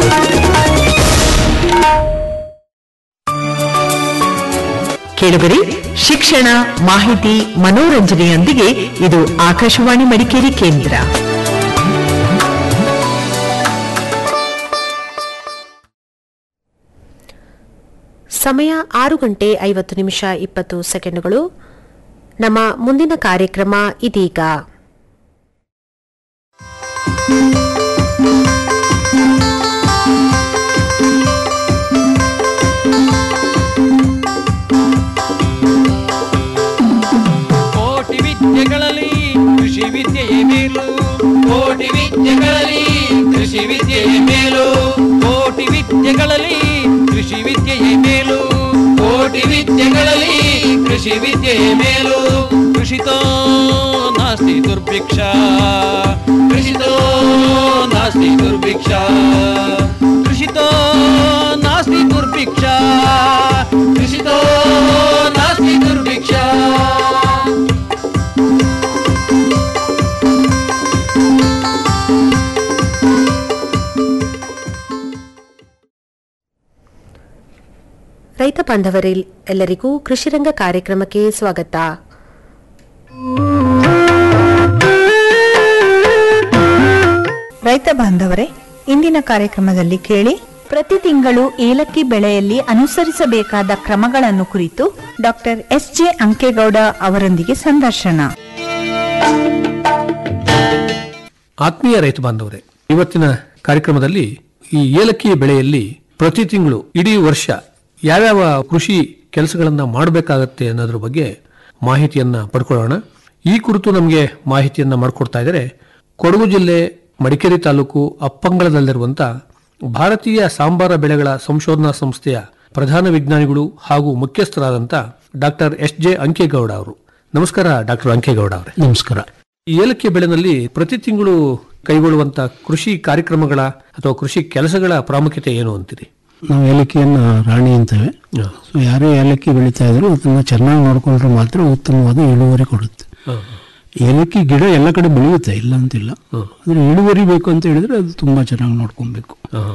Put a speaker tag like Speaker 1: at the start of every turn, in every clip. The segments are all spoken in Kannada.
Speaker 1: ಕೇಳುಗರೆ ಶಿಕ್ಷಣ ಮಾಹಿತಿ ಮನೋರಂಜನೆಯೊಂದಿಗೆ ಇದು ಆಕಾಶವಾಣಿ ಮಡಿಕೇರಿ ಕೇಂದ್ರ
Speaker 2: ಸಮಯ ಆರು ಗಂಟೆ ಐವತ್ತು ನಿಮಿಷ ಇಪ್ಪತ್ತು ಸೆಕೆಂಡುಗಳು ನಮ್ಮ ಮುಂದಿನ ಕಾರ್ಯಕ್ರಮ ಇದೀಗ
Speaker 3: ಕೋಟಿ ವಿದ್ಯೆಗಳಲ್ಲಿ ಕೃಷಿ ವಿದ್ಯೆಯೇ ಮೇಲು ಕೋಟಿ ವಿದ್ಯೆಗಳಲ್ಲಿ ಕೃಷಿ ವಿದ್ಯೆಯೇ ಮೇಲು ಕೋಟಿ ವಿದ್ಯೆಗಳಲ್ಲಿ ಕೃಷಿ ವಿದ್ಯೆಯೇ ಮೇಲು ಕೋಟಿ ವಿದ್ಯೆಗಳಲ್ಲಿ ಕೃಷಿ ವಿದ್ಯೆಯೇ ಮೇಲು ಕೃಷಿತೋ ನಾಸ್ತಿ ದುರ್ಭಿಕ್ಷ ಕೃಷಿತೋ ನಾಸ್ತಿ ದುರ್ಭಿಕ್ಷ ಕೃಷಿತೋ ನಾಸ್ತಿ ದುರ್ಭಿಕ್ಷ ಕೃಷಿತೋ ನಾಸ್ತಿ ದುರ್ಭಿಕ್ಷ
Speaker 2: ರೈತ ಬಾಂಧವರಿಲ್ ಎಲ್ಲರಿಗೂ ಕೃಷಿರಂಗ ಕಾರ್ಯಕ್ರಮಕ್ಕೆ ಸ್ವಾಗತ
Speaker 4: ರೈತ ಬಾಂಧವರೇ ಇಂದಿನ ಕಾರ್ಯಕ್ರಮದಲ್ಲಿ ಕೇಳಿ ಪ್ರತಿ ತಿಂಗಳು ಏಲಕ್ಕಿ ಬೆಳೆಯಲ್ಲಿ ಅನುಸರಿಸಬೇಕಾದ ಕ್ರಮಗಳನ್ನು ಕುರಿತು ಡಾಕ್ಟರ್ ಎಸ್ ಜೆ ಅಂಕೇಗೌಡ ಅವರೊಂದಿಗೆ ಸಂದರ್ಶನ
Speaker 5: ಆತ್ಮೀಯ ರೈತ ಬಾಂಧವರೇ ಇವತ್ತಿನ ಕಾರ್ಯಕ್ರಮದಲ್ಲಿ ಈ ಏಲಕ್ಕಿ ಬೆಳೆಯಲ್ಲಿ ಪ್ರತಿ ತಿಂಗಳು ಇಡೀ ವರ್ಷ ಯಾವ್ಯಾವ ಕೃಷಿ ಕೆಲಸಗಳನ್ನ ಮಾಡಬೇಕಾಗತ್ತೆ ಅನ್ನೋದ್ರ ಬಗ್ಗೆ ಮಾಹಿತಿಯನ್ನ ಪಡ್ಕೊಳ್ಳೋಣ ಈ ಕುರಿತು ನಮಗೆ ಮಾಹಿತಿಯನ್ನ ಮಾಡಿಕೊಡ್ತಾ ಇದ್ದಾರೆ ಕೊಡಗು ಜಿಲ್ಲೆ ಮಡಿಕೇರಿ ತಾಲೂಕು ಅಪ್ಪಂಗಳದಲ್ಲಿರುವಂತ ಭಾರತೀಯ ಸಾಂಬಾರ ಬೆಳೆಗಳ ಸಂಶೋಧನಾ ಸಂಸ್ಥೆಯ ಪ್ರಧಾನ ವಿಜ್ಞಾನಿಗಳು ಹಾಗೂ ಮುಖ್ಯಸ್ಥರಾದಂಥ ಡಾಕ್ಟರ್ ಎಸ್ ಜೆ ಅಂಕೇಗೌಡ ಅವರು ನಮಸ್ಕಾರ ಡಾಕ್ಟರ್ ಅಂಕೇಗೌಡ ಅವರೇ
Speaker 6: ನಮಸ್ಕಾರ
Speaker 5: ಈ ಏಲಕ್ಕಿ ಬೆಳೆನಲ್ಲಿ ಪ್ರತಿ ತಿಂಗಳು ಕೈಗೊಳ್ಳುವಂತ ಕೃಷಿ ಕಾರ್ಯಕ್ರಮಗಳ ಅಥವಾ ಕೃಷಿ ಕೆಲಸಗಳ ಪ್ರಾಮುಖ್ಯತೆ ಏನು ಅಂತೀರಿ
Speaker 6: ನಾವು ಏಲಕ್ಕಿಯನ್ನು ರಾಣಿ ಅಂತೇವೆ ಸೊ ಯಾರೇ ಏಲಕ್ಕಿ ಬೆಳೀತಾ ಇದ್ರು ಅದನ್ನ ಚೆನ್ನಾಗಿ ನೋಡ್ಕೊಂಡ್ರೆ ಮಾತ್ರ ಉತ್ತಮವಾದ ಇಳುವರಿ ಕೊಡುತ್ತೆ ಏಲಕ್ಕಿ ಗಿಡ ಎಲ್ಲ ಕಡೆ ಬೆಳೆಯುತ್ತೆ ಇಲ್ಲ ಅಂತಿಲ್ಲ ಆದ್ರೆ ಇಳುವರಿ ಬೇಕು ಅಂತ ಹೇಳಿದ್ರೆ ಅದು ತುಂಬಾ ಚೆನ್ನಾಗಿ ನೋಡ್ಕೊಬೇಕು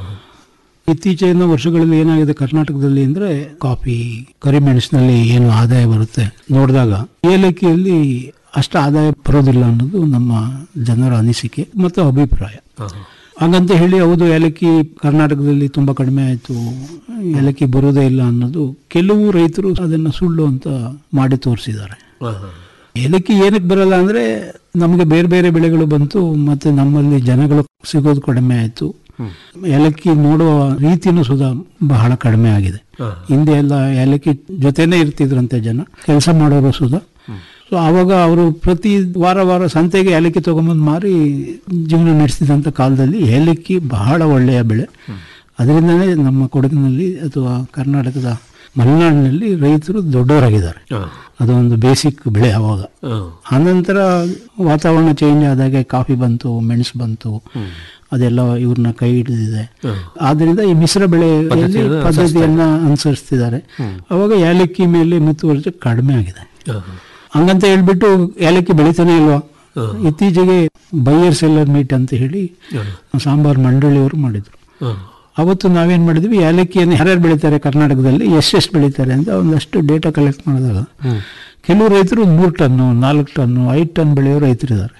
Speaker 6: ಇತ್ತೀಚಿನ ವರ್ಷಗಳಲ್ಲಿ ಏನಾಗಿದೆ ಕರ್ನಾಟಕದಲ್ಲಿ ಅಂದ್ರೆ ಕಾಫಿ ಕರಿಮೆಣಸಿನಲ್ಲಿ ಏನು ಆದಾಯ ಬರುತ್ತೆ ನೋಡಿದಾಗ ಏಲಕ್ಕಿಯಲ್ಲಿ ಅಷ್ಟು ಆದಾಯ ಬರೋದಿಲ್ಲ ಅನ್ನೋದು ನಮ್ಮ ಜನರ ಅನಿಸಿಕೆ ಮತ್ತು ಅಭಿಪ್ರಾಯ ಹಾಗಂತ ಹೇಳಿ ಹೌದು ಏಲಕ್ಕಿ ಕರ್ನಾಟಕದಲ್ಲಿ ತುಂಬಾ ಕಡಿಮೆ ಆಯಿತು ಏಲಕ್ಕಿ ಬರೋದೇ ಇಲ್ಲ ಅನ್ನೋದು ಕೆಲವು ರೈತರು ಅದನ್ನ ಸುಳ್ಳು ಅಂತ ಮಾಡಿ ತೋರಿಸಿದ್ದಾರೆ ಏಲಕ್ಕಿ ಏನಕ್ಕೆ ಬರಲ್ಲ ಅಂದ್ರೆ ನಮಗೆ ಬೇರೆ ಬೇರೆ ಬೆಳೆಗಳು ಬಂತು ಮತ್ತೆ ನಮ್ಮಲ್ಲಿ ಜನಗಳು ಸಿಗೋದು ಕಡಿಮೆ ಆಯಿತು ಏಲಕ್ಕಿ ನೋಡುವ ರೀತಿನೂ ಸುಧಾ ಬಹಳ ಕಡಿಮೆ ಆಗಿದೆ ಹಿಂದೆ ಎಲ್ಲ ಏಲಕ್ಕಿ ಜೊತೆನೇ ಇರ್ತಿದ್ರಂತೆ ಜನ ಕೆಲಸ ಮಾಡೋರು ಸುಧಾ ಸೊ ಆವಾಗ ಅವರು ಪ್ರತಿ ವಾರ ವಾರ ಸಂತೆಗೆ ಏಲಕ್ಕಿ ತಗೊಂಬಂದು ಮಾರಿ ಜೀವನ ನಡೆಸಿದಂಥ ಕಾಲದಲ್ಲಿ ಏಲಕ್ಕಿ ಬಹಳ ಒಳ್ಳೆಯ ಬೆಳೆ ಅದರಿಂದನೇ ನಮ್ಮ ಕೊಡಗಿನಲ್ಲಿ ಅಥವಾ ಕರ್ನಾಟಕದ ಮಲೆನಾಡಿನಲ್ಲಿ ರೈತರು ದೊಡ್ಡವರಾಗಿದ್ದಾರೆ ಅದೊಂದು ಬೇಸಿಕ್ ಬೆಳೆ ಅವಾಗ ಆನಂತರ ವಾತಾವರಣ ಚೇಂಜ್ ಆದಾಗೆ ಕಾಫಿ ಬಂತು ಮೆಣಸು ಬಂತು ಅದೆಲ್ಲ ಇವ್ರನ್ನ ಕೈ ಹಿಡಿದಿದೆ ಆದ್ರಿಂದ ಈ ಮಿಶ್ರ ಬೆಳೆಯಲ್ಲಿ ಪದ್ಧತಿಯನ್ನ ಅನುಸರಿಸ್ತಿದ್ದಾರೆ ಅವಾಗ ಏಲಕ್ಕಿ ಮೇಲೆ ಮುತುವರ್ಜಿ ಕಡಿಮೆ ಆಗಿದೆ ಹಂಗಂತ ಹೇಳ್ಬಿಟ್ಟು ಏಲಕ್ಕಿ ಬೆಳಿತಾನೆ ಇಲ್ವಾ ಇತ್ತೀಚೆಗೆ ಬೈಯರ್ ಸೆಲ್ಲರ್ ಮೀಟ್ ಅಂತ ಹೇಳಿ ಸಾಂಬಾರ್ ಮಂಡಳಿಯವರು ಮಾಡಿದ್ರು ಅವತ್ತು ನಾವೇನ್ ಮಾಡಿದ್ವಿ ಏಲಕ್ಕಿಯನ್ನು ಯಾರ್ಯಾರು ಬೆಳಿತಾರೆ ಕರ್ನಾಟಕದಲ್ಲಿ ಎಷ್ಟೆಷ್ಟು ಬೆಳಿತಾರೆ ಅಂತ ಒಂದಷ್ಟು ಡೇಟಾ ಕಲೆಕ್ಟ್ ಮಾಡಿದಾಗ ಕೆಲವು ರೈತರು ಮೂರು ಟನ್ನು ನಾಲ್ಕು ಟನ್ನು ಐದು ಟನ್ ಬೆಳೆಯೋ ರೈತರಿದ್ದಾರೆ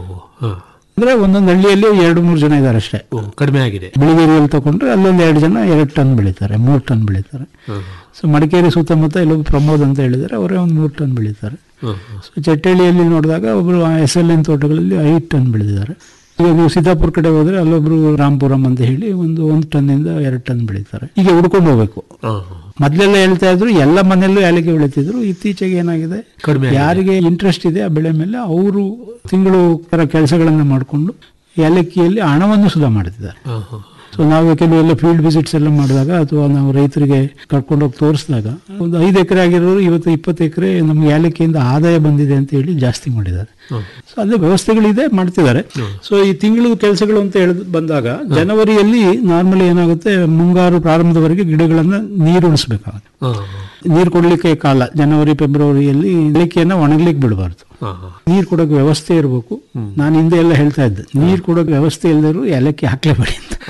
Speaker 6: ಅಂದ್ರೆ ಒಂದೊಂದು ಹಳ್ಳಿಯಲ್ಲಿ ಎರಡು ಮೂರು ಜನ ಇದ್ದಾರೆ ಅಷ್ಟೇ
Speaker 5: ಕಡಿಮೆ ಆಗಿದೆ
Speaker 6: ಬಿಳಿಗೇರಿಯಲ್ಲಿ ತಗೊಂಡ್ರೆ ಅಲ್ಲೊಂದು ಎರಡು ಜನ ಎರಡು ಟನ್ ಬೆಳೀತಾರೆ ಮೂರು ಟನ್ ಬೆಳೀತಾರೆ ಸೊ ಮಡಿಕೇರಿ ಸುತ್ತಮುತ್ತ ಇಲ್ಲೊಬ್ಬ ಪ್ರಮೋದ್ ಅಂತ ಹೇಳಿದ್ದಾರೆ ಅವರೇ ಒಂದು ಮೂರು ಟನ್ ಬೆಳೀತಾರೆ ಸೊ ಚಟ್ಟಳ್ಳಿಯಲ್ಲಿ ನೋಡಿದಾಗ ಒಬ್ರು ಎಸ್ ಎಲ್ ಎನ್ ತೋಟಗಳಲ್ಲಿ ಐದು ಟನ್ ಬೆಳೆದಿದ್ದಾರೆ ಈಗ ನೀವು ಸೀತಾಪುರ ಕಡೆ ಹೋದ್ರೆ ಅಲ್ಲೊಬ್ರು ರಾಂಪುರಂ ಅಂತ ಹೇಳಿ ಒಂದು ಒಂದು ಟನ್ನಿಂದ ಎರಡು ಟನ್ ಬೆಳೀತಾರೆ ಈಗ ಹುಡ್ಕೊಂಡು ಹೋಗ್ಬೇಕು ಮೊದ್ಲೆಲ್ಲ ಹೇಳ್ತಾ ಇದ್ರು ಎಲ್ಲ ಮನೆಯಲ್ಲೂ ಏಲಕ್ಕಿ ಬೆಳೀತಿದ್ರು ಇತ್ತೀಚೆಗೆ ಏನಾಗಿದೆ
Speaker 5: ಕಡಿಮೆ ಆಗಿದೆ.
Speaker 6: ಯಾರಿಗೆ ಇಂಟ್ರೆಸ್ಟ್ ಇದೆ ಆ ಬೆಳೆ ಮೇಲೆ ಅವರು ತಿಂಗಳು ಕೆಲಸಗಳನ್ನ ಮಾಡಿಕೊಂಡು ಏಲಕ್ಕಿಯಲ್ಲಿ ಹಣವನ್ನು ಸುಧಾ ಮಾಡ್ತಿದ್ದಾರೆ ಸೊ ನಾವು ಕೆಲವೆಲ್ಲ ಫೀಲ್ಡ್ ವಿಸಿಟ್ಸ್ ಎಲ್ಲ ಮಾಡಿದಾಗ ಅಥವಾ ನಾವು ರೈತರಿಗೆ ಕರ್ಕೊಂಡೋಗಿ ತೋರಿಸಿದಾಗ ಒಂದು ಐದು ಎಕರೆ ಆಗಿರೋರು ಇವತ್ತು ಇಪ್ಪತ್ತು ಎಕರೆ ನಮ್ಗೆ ಏಲಕ್ಕಿಯಿಂದ ಆದಾಯ ಬಂದಿದೆ ಅಂತ ಹೇಳಿ ಜಾಸ್ತಿ ಮಾಡಿದ್ದಾರೆ ಸೊ ಅದೇ ವ್ಯವಸ್ಥೆಗಳಿದೆ ಮಾಡ್ತಿದ್ದಾರೆ ಸೊ ಈ ತಿಂಗಳು ಕೆಲಸಗಳು ಅಂತ ಹೇಳಿ ಬಂದಾಗ ಜನವರಿಯಲ್ಲಿ ನಾರ್ಮಲಿ ಏನಾಗುತ್ತೆ ಮುಂಗಾರು ಪ್ರಾರಂಭದವರೆಗೆ ಗಿಡಗಳನ್ನ ನೀರು ಉಣಿಸ್ಬೇಕಾಗುತ್ತೆ ನೀರು ಕೊಡ್ಲಿಕ್ಕೆ ಕಾಲ ಜನವರಿ ಫೆಬ್ರವರಿಯಲ್ಲಿ ಏಲಕ್ಕಿಯನ್ನ ಒಣಗ್ಲಿಕ್ಕೆ ಬಿಡಬಾರ್ದು ನೀರ್ ಕೊಡೋಕೆ ವ್ಯವಸ್ಥೆ ಇರಬೇಕು ನಾನು ಹಿಂದೆ ಎಲ್ಲ ಹೇಳ್ತಾ ಇದ್ದೆ ನೀರ್ ಕೊಡೋಕೆ ವ್ಯವಸ್ಥೆ ಇಲ್ಲದ್ರು ಏಲಕ್ಕಿ ಹಾಕ್ಲೇಬೇಡಿ ಅಂತ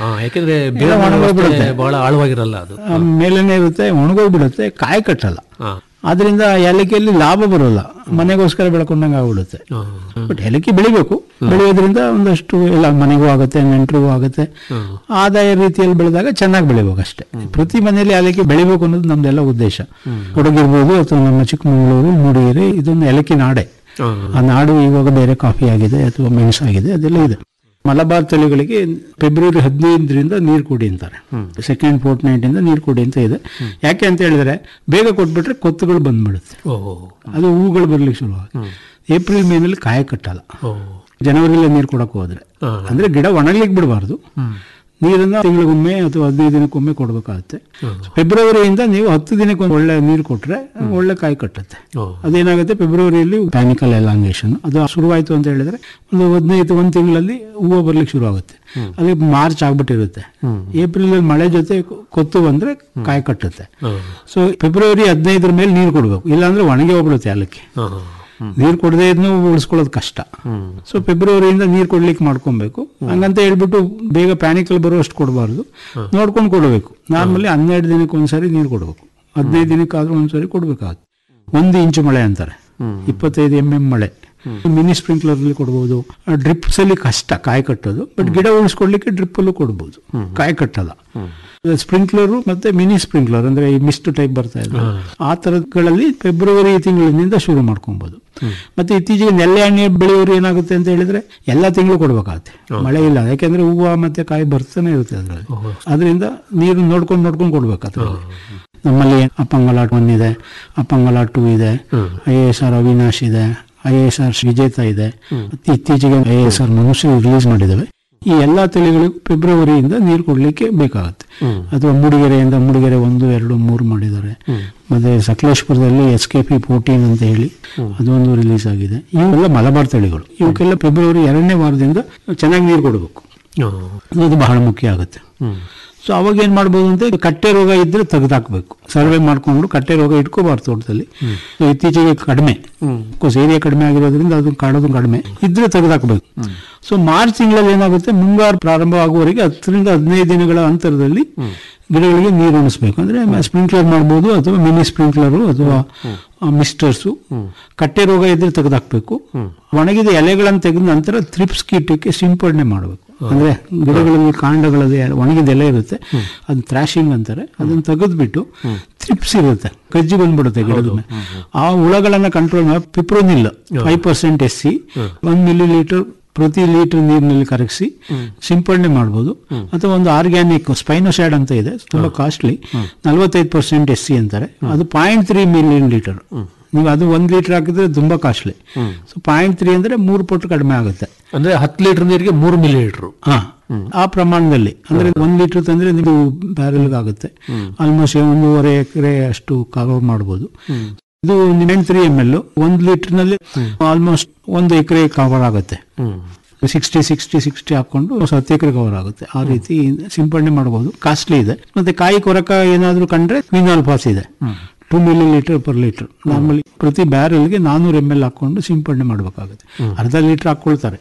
Speaker 5: ಹಾ, ಯಾಕೆಂದ್ರೆ ಬೇರೆ
Speaker 6: ಎಲ್ಲ
Speaker 5: ವ್ಯವಸ್ಥೆ
Speaker 6: ಒಣಗೋಗ್ಬಿಡುತ್ತೆ.
Speaker 5: ಬಹಳ ಆಳವಾಗಿರಲ್ಲ ಅದು
Speaker 6: ಆ, ಮೇಲೇನೆ ಇರುತ್ತೆ ಒಣಗೋಗ್ಬಿಡುತ್ತೆ ಕಾಯಿ ಕಟ್ಟಲ್ಲ
Speaker 5: ಹಾ.
Speaker 6: ಆದ್ರಿಂದ ಏಲಕ್ಕಿಯಲ್ಲಿ ಲಾಭ ಬರೋಲ್ಲ ಮನೆಗೋಸ್ಕರ ಬೆಳ್ಕೊಂಡಂಗೆ ಆಗ್ಬಿಡುತ್ತೆ
Speaker 5: ಹಾ.
Speaker 6: ಬಟ್ ಏಲಕ್ಕಿ ಬೆಳಿಬೇಕು ಬೆಳೆಯೋದ್ರಿಂದ ಒಂದಷ್ಟು ಎಲ್ಲ ಮನೆಗೂ ಆಗುತ್ತೆ ನೆಂಟರಿಗೂ ಆಗುತ್ತೆ ಆದಾಯ ರೀತಿಯಲ್ಲಿ ಬೆಳೆದಾಗ ಚೆನ್ನಾಗಿ ಬೆಳಿಬೇಕು ಅಷ್ಟೇ ಪ್ರತಿ ಮನೆಯಲ್ಲಿ ಏಲಕ್ಕಿ ಬೆಳಿಬೇಕು ಅನ್ನೋದು ನಮ್ದೆಲ್ಲ ಉದ್ದೇಶ ಕೊಡಗಿರ್ಬೋದು ಅಥವಾ ನಮ್ಮ ಚಿಕ್ಕಮಗಳೂರು ಮೂಡಿಗೆರೆ ಇದೊಂದು ಏಲಕ್ಕಿ ನಾಡೆ
Speaker 5: ಹಾ.
Speaker 6: ಆ ನಾಡು ಇವಾಗ ಬೇರೆ ಕಾಫಿ ಆಗಿದೆ ಅಥವಾ ಮೆಣಸಾಗಿದೆ ಅದೆಲ್ಲ ಇದೆ ಮಲಬಾರ್ ತಳಿಗಳಿಗೆ ಫೆಬ್ರವರಿ ಹದಿನೈದರಿಂದ ನೀರು ಕೊಡಿ ಅಂತಾರೆ ಸೆಕೆಂಡ್ ಫೋರ್ಟ್ ನೈಟ್ ಇಂದ ನೀರು ಕೊಡಿ ಅಂತ ಇದೆ ಯಾಕೆ ಅಂತ ಹೇಳಿದ್ರೆ ಬೇಗ ಕೊಟ್ಬಿಟ್ರೆ ಕೊತ್ತುಗಳು ಬಂದ್ಬಿಡುತ್ತೆ
Speaker 5: ಓ
Speaker 6: ಅದು ಹೂಗಳು ಬರ್ಲಿಕ್ಕೆ ಶುರುವಾಗುತ್ತೆ ಏಪ್ರಿಲ್ ಮೇನಲ್ಲಿ ಕಾಯ ಕಟ್ಟಲ್ಲ
Speaker 5: ಓ
Speaker 6: ಜನವರಿಲೇ ನೀರು ಕೊಡಕ್ಕೆ ಹೋದ್ರೆ
Speaker 5: ಹಾ.
Speaker 6: ಅಂದ್ರೆ ಗಿಡ ಒಣಗ್ಲಿಕ್ಕೆ ಬಿಡಬಾರ್ದು ನೀರನ್ನ ತಿಂಗಳಿಗೊಮ್ಮೆ ಅಥವಾ ಹದಿನೈದು ದಿನಕ್ಕೊಮ್ಮೆ ಕೊಡಬೇಕಾಗುತ್ತೆ ಫೆಬ್ರವರಿಯಿಂದ ನೀವು ಹತ್ತು ದಿನಕ್ಕೆ ಒಂದು ಒಳ್ಳೆ ನೀರು ಕೊಟ್ರೆ ಒಳ್ಳೆ ಕಾಯಿ ಕಟ್ಟುತ್ತೆ
Speaker 5: ಓ.
Speaker 6: ಅದೇನಾಗುತ್ತೆ ಫೆಬ್ರವರಿಯಲ್ಲಿ ಪ್ಯಾನಿಕಲ್ ಎಲಾಂಗೇಷನ್ ಅದು ಶುರುವಾಯಿತು ಅಂತ ಹೇಳಿದ್ರೆ ಒಂದು ಹದಿನೈದು ಒಂದು ತಿಂಗಳಲ್ಲಿ ಹೂವು ಬರ್ಲಿಕ್ಕೆ ಶುರು ಆಗುತ್ತೆ ಅದು ಮಾರ್ಚ್ ಆಗ್ಬಿಟ್ಟಿರುತ್ತೆ ಏಪ್ರಿಲ್ ಅಲ್ಲಿ ಮಳೆ ಜೊತೆ ಕೊತ್ತು ಬಂದ್ರೆ ಕಾಯಿ ಕಟ್ಟುತ್ತೆ
Speaker 5: ಹಾ.
Speaker 6: ಸೊ ಫೆಬ್ರವರಿ ಹದಿನೈದರ ಮೇಲೆ ನೀರು ಕೊಡಬೇಕು ಇಲ್ಲಾಂದ್ರೆ ಒಣಗಿ ಹೋಗ್ಬಿಡುತ್ತೆ ಏಲಕ್ಕಿ
Speaker 5: ಹಾ.
Speaker 6: ನೀರು ಕೊಡದೇ ಇದ್ನು ಉಳಿಸ್ಕೊಳ್ಳೋದು ಕಷ್ಟ ಸೊ ಫೆಬ್ರವರಿಯಿಂದ ನೀರು ಕೊಡ್ಲಿಕ್ಕೆ ಮಾಡ್ಕೊಬೇಕು ಹಂಗಂತ ಹೇಳ್ಬಿಟ್ಟು ಬೇಗ ಪ್ಯಾನಿಕಲ್ ಬರುವಷ್ಟು ಕೊಡಬಾರ್ದು ನೋಡ್ಕೊಂಡು ಕೊಡಬೇಕು ನಾರ್ಮಲಿ ಹನ್ನೆರಡು ದಿನಕ್ಕೆ ಒಂದ್ಸರಿ ನೀರು ಕೊಡಬೇಕು ಹದಿನೈದು ದಿನಕ್ಕಾದ್ರೂ ಒಂದ್ಸರಿ ಕೊಡ್ಬೇಕಾಗುತ್ತೆ ಒಂದು ಇಂಚು ಮಳೆ ಅಂತಾರೆ ಇಪ್ಪತ್ತೈದು ಎಂ ಎಂ ಮಳೆ ಮಿನಿ ಸ್ಪ್ರಿಂಕ್ಲರ್ ಅಲ್ಲಿ ಕೊಡ್ಬೋದು ಡ್ರಿಪ್ಸ್ ಅಲ್ಲಿ ಕಷ್ಟ ಕಾಯಿ ಕಟ್ಟೋದು ಬಟ್ ಗಿಡ ಉಳಿಸ್ಕೊಡ್ಲಿಕ್ಕೆ ಡ್ರಿಪ್ ಅಲ್ಲೂ ಕೊಡ್ಬೋದು ಕಾಯಿ ಕಟ್ಟಲ್ಲ ಸ್ಪ್ರಿಂಕ್ಲರ್ ಮತ್ತೆ ಮಿನಿ ಸ್ಪ್ರಿಂಕ್ಲರ್ ಅಂದ್ರೆ ಈ ಮಿಸ್ಟ್ ಟೈಪ್ ಬರ್ತಾ ಇದೆ ಆ ತರಗಳಲ್ಲಿ ಫೆಬ್ರವರಿ ತಿಂಗಳಿನಿಂದ ಶುರು ಮಾಡ್ಕೊಬಹುದು ಮತ್ತೆ ಇತ್ತೀಚೆಗೆ ನೆಲ್ಲೆ ಹಣ್ಣು ಬೆಳೆಯೋರು ಏನಾಗುತ್ತೆ ಅಂತ ಹೇಳಿದ್ರೆ ಎಲ್ಲಾ ತಿಂಗಳು ಕೊಡ್ಬೇಕಾಗತ್ತೆ ಮಳೆ ಇಲ್ಲ ಯಾಕೆಂದ್ರೆ ಹೂವು ಮತ್ತೆ ಕಾಯಿ ಬರ್ತಾನೆ ಇರುತ್ತೆ ಅದ್ರಲ್ಲಿ ಅದರಿಂದ ನೀರು ನೋಡ್ಕೊಂಡು ನೋಡ್ಕೊಂಡು ಕೊಡ್ಬೇಕು ಅದ್ರಲ್ಲಿ ನಮ್ಮಲ್ಲಿ ಅಪ್ಪಂಗಲ ಒನ್ ಇದೆ ಅಪ್ಪಂಗಲ ಟೂ ಇದೆ ಐ ಎಸ್ ಆರ್ ಅವಿನಾಶ್ ಇದೆ ಐ ಎಸ್ ಆರ್ ವಿಜೇತ ಇದೆ ಮತ್ತೆ ಇತ್ತೀಚೆಗೆ ಐ ಎಸ್ ಆರ್ ಮನುಷ್ಯ ರಿಲೀಸ್ ಮಾಡಿದ್ದಾವೆ ಈ ಎಲ್ಲಾ ತಳಿಗಳಿಗೂ ಫೆಬ್ರವರಿಯಿಂದ ನೀರು ಕೊಡ್ಲಿಕ್ಕೆ ಬೇಕಾಗುತ್ತೆ ಅಥವಾ ಮೂಡಿಗೆರೆಯಿಂದ ಮೂಡಿಗೆರೆ ಒಂದು ಎರಡು ಮೂರು ಮಾಡಿದ್ದಾರೆ ಮತ್ತೆ ಸಕಲೇಶ್ಪುರದಲ್ಲಿ ಎಸ್ ಕೆ ಪಿ ಫೋರ್ಟೀನ್ ಅಂತ ಹೇಳಿ ಅದೊಂದು ರಿಲೀಸ್ ಆಗಿದೆ ಇವೆಲ್ಲ ಮಲಬಾರ್ ತಳಿಗಳು ಇವಕ್ಕೆಲ್ಲ ಫೆಬ್ರವರಿ ಎರಡನೇ ವಾರದಿಂದ ಚೆನ್ನಾಗಿ ನೀರು ಕೊಡಬೇಕು
Speaker 5: ಹಾ.
Speaker 6: ಅದು ಬಹಳ ಮುಖ್ಯ ಆಗುತ್ತೆ ಸೊ ಅವಾಗ ಏನ್ ಮಾಡ್ಬೋದು ಅಂತ ಕಟ್ಟೆ ರೋಗ ಇದ್ರೆ ತೆಗೆದಾಕ್ಬೇಕು ಸರ್ವೆ ಮಾಡ್ಕೊಂಡು ಕಟ್ಟೆ ರೋಗ ಇಟ್ಕೋಬಾರ್ದು ತೋಟದಲ್ಲಿ So ಇತ್ತೀಚೆಗೆ ಕಡಿಮೆ ಕೋರ್ಸ್ ಏರಿಯಾ ಕಡಿಮೆ ಆಗಿರೋದ್ರಿಂದ ಅದು ಕಾಡೋದು ಕಡಿಮೆ ಇದ್ರೆ ತೆಗೆದಾಕ್ಬೇಕು ಸೊ ಮಾರ್ಚ್ ತಿಂಗಳಲ್ಲಿ ಏನಾಗುತ್ತೆ ಮುಂಗಾರು ಪ್ರಾರಂಭ ಆಗುವವರೆಗೆ ಹತ್ತರಿಂದ ಹದಿನೈದು ದಿನಗಳ ಅಂತರದಲ್ಲಿ ಗಿಡಗಳಿಗೆ ನೀರು ಉಣಿಸ್ಬೇಕು ಅಂದ್ರೆ ಸ್ಪ್ರಿಂಕ್ಲರ್ ಮಾಡ್ಬೋದು ಅಥವಾ ಮಿನಿ ಸ್ಪ್ರಿಂಕ್ಲರ್ ಅಥವಾ ಮಿಸ್ಟರ್ಸು ಕಟ್ಟೆ ರೋಗ ಇದ್ರೆ ತೆಗೆದಾಕ್ಬೇಕು ಒಣಗಿದ ಎಲೆಗಳನ್ನು ತೆಗೆದ ನಂತರ ಥ್ರಿಪ್ಸ್ ಕೀಟಕ್ಕೆ ಸಿಂಪಡಣೆ ಮಾಡಬೇಕು ಅಂದ್ರೆ ಗಿಡಗಳಲ್ಲಿ ಕಾಂಡಗಳಲ್ಲಿ ಒಣಗಿದ ಎಲೆ ಇರುತ್ತೆ ಅದನ್ನ ಥ್ರಾಶಿಂಗ್ ಅಂತಾರೆ ಅದನ್ನ ತೆಗೆದ್ಬಿಟ್ಟು ಥ್ರಿಪ್ಸ್ ಇರುತ್ತೆ ಕಜ್ಜಿ ಬಂದ್ಬಿಡುತ್ತೆ ಗಿಡದ ಮೇಲೆ ಆ ಹುಳಗಳನ್ನ ಕಂಟ್ರೋಲ್ ಮಾಡಿ fipronil five percent S C ಒಂದ್ ಮಿಲಿ ಲೀಟರ್ ಪ್ರತಿ ಲೀಟರ್ ನೀರಿನಲ್ಲಿ ಕರಗಿಸಿ ಸಿಂಪಡಣೆ ಮಾಡ್ಬೋದು ಅಥವಾ ಒಂದು ಆರ್ಗ್ಯಾನಿಕ್ ಸ್ಪೈನೋಸೈಡ್ ಅಂತ ಇದೆ ತುಂಬಾ ಕಾಸ್ಟ್ಲಿ ನಲವತ್ತೈದು ಪರ್ಸೆಂಟ್ ಎಸ್ ಸಿ ಅಂತಾರೆ ಅದು ಪಾಯಿಂಟ್ ತ್ರೀ ಮಿಲಿಯನ್ ಲೀಟರ್ ನೀವು ಅದು ಒಂದ್ ಲೀಟರ್ ಹಾಕಿದ್ರೆ ತುಂಬಾ ಕಾಸ್ಟ್ಲಿ ಸೊ ಪಾಯಿಂಟ್ ತ್ರೀ ಅಂದ್ರೆ ಮೂರು ಪಟ್ಟು ಕಡಿಮೆ ಆಗುತ್ತೆ
Speaker 5: ಅಂದ್ರೆ ಹತ್ತು ಲೀಟರ್ ನೀರಿಗೆ ಮೂರು ಮಿಲಿ ಲೀಟರ್
Speaker 6: ಹಾ ಆ ಪ್ರಮಾಣದಲ್ಲಿ ಅಂದ್ರೆ ಒಂದ್ ಲೀಟರ್ ತಂದ್ರೆ ನೀವು ಬ್ಯಾರೆಲ್ ಆಗುತ್ತೆ ಆಲ್ಮೋಸ್ಟ್ ಒಂದೂವರೆ ಎಕರೆ ಅಷ್ಟು ಕವರ್ ಮಾಡಬಹುದು ಇದು ನೈನ್ ತ್ರೀ ಎಮ್ ಎಲ್ ಒಂದ್ ಲೀಟರ್ ನಲ್ಲಿ ಆಲ್ಮೋಸ್ಟ್ ಒಂದು ಎಕರೆ ಕವರ್ ಆಗುತ್ತೆ ಸಿಕ್ಸ್ಟಿ ಸಿಕ್ಸ್ಟಿ ಸಿಕ್ಸ್ಟಿ ಹಾಕೊಂಡು ಹತ್ತು ಎಕರೆ ಕವರ್ ಆಗುತ್ತೆ ಆ ರೀತಿ ಸಿಂಪಡಣೆ ಮಾಡಬಹುದು ಕಾಸ್ಟ್ಲಿ ಇದೆ ಮತ್ತೆ ಕಾಯಿ ಕೊರಕ ಏನಾದ್ರೂ ಕಂಡ್ರೆ ಕ್ವಿನಾಲ್ ಪಾಸ್ ಇದೆ two millilitre per litre normally ಪ್ರತಿ ಬ್ಯಾರಲ್ಗೆ ನಾನೂರು ಎಮ್ ಎಲ್ ಹಾಕೊಂಡು ಸಿಂಪಡಣೆ ಮಾಡಬೇಕಾಗುತ್ತೆ ಅರ್ಧ ಲೀಟರ್ ಹಾಕೊಳ್ತಾರೆ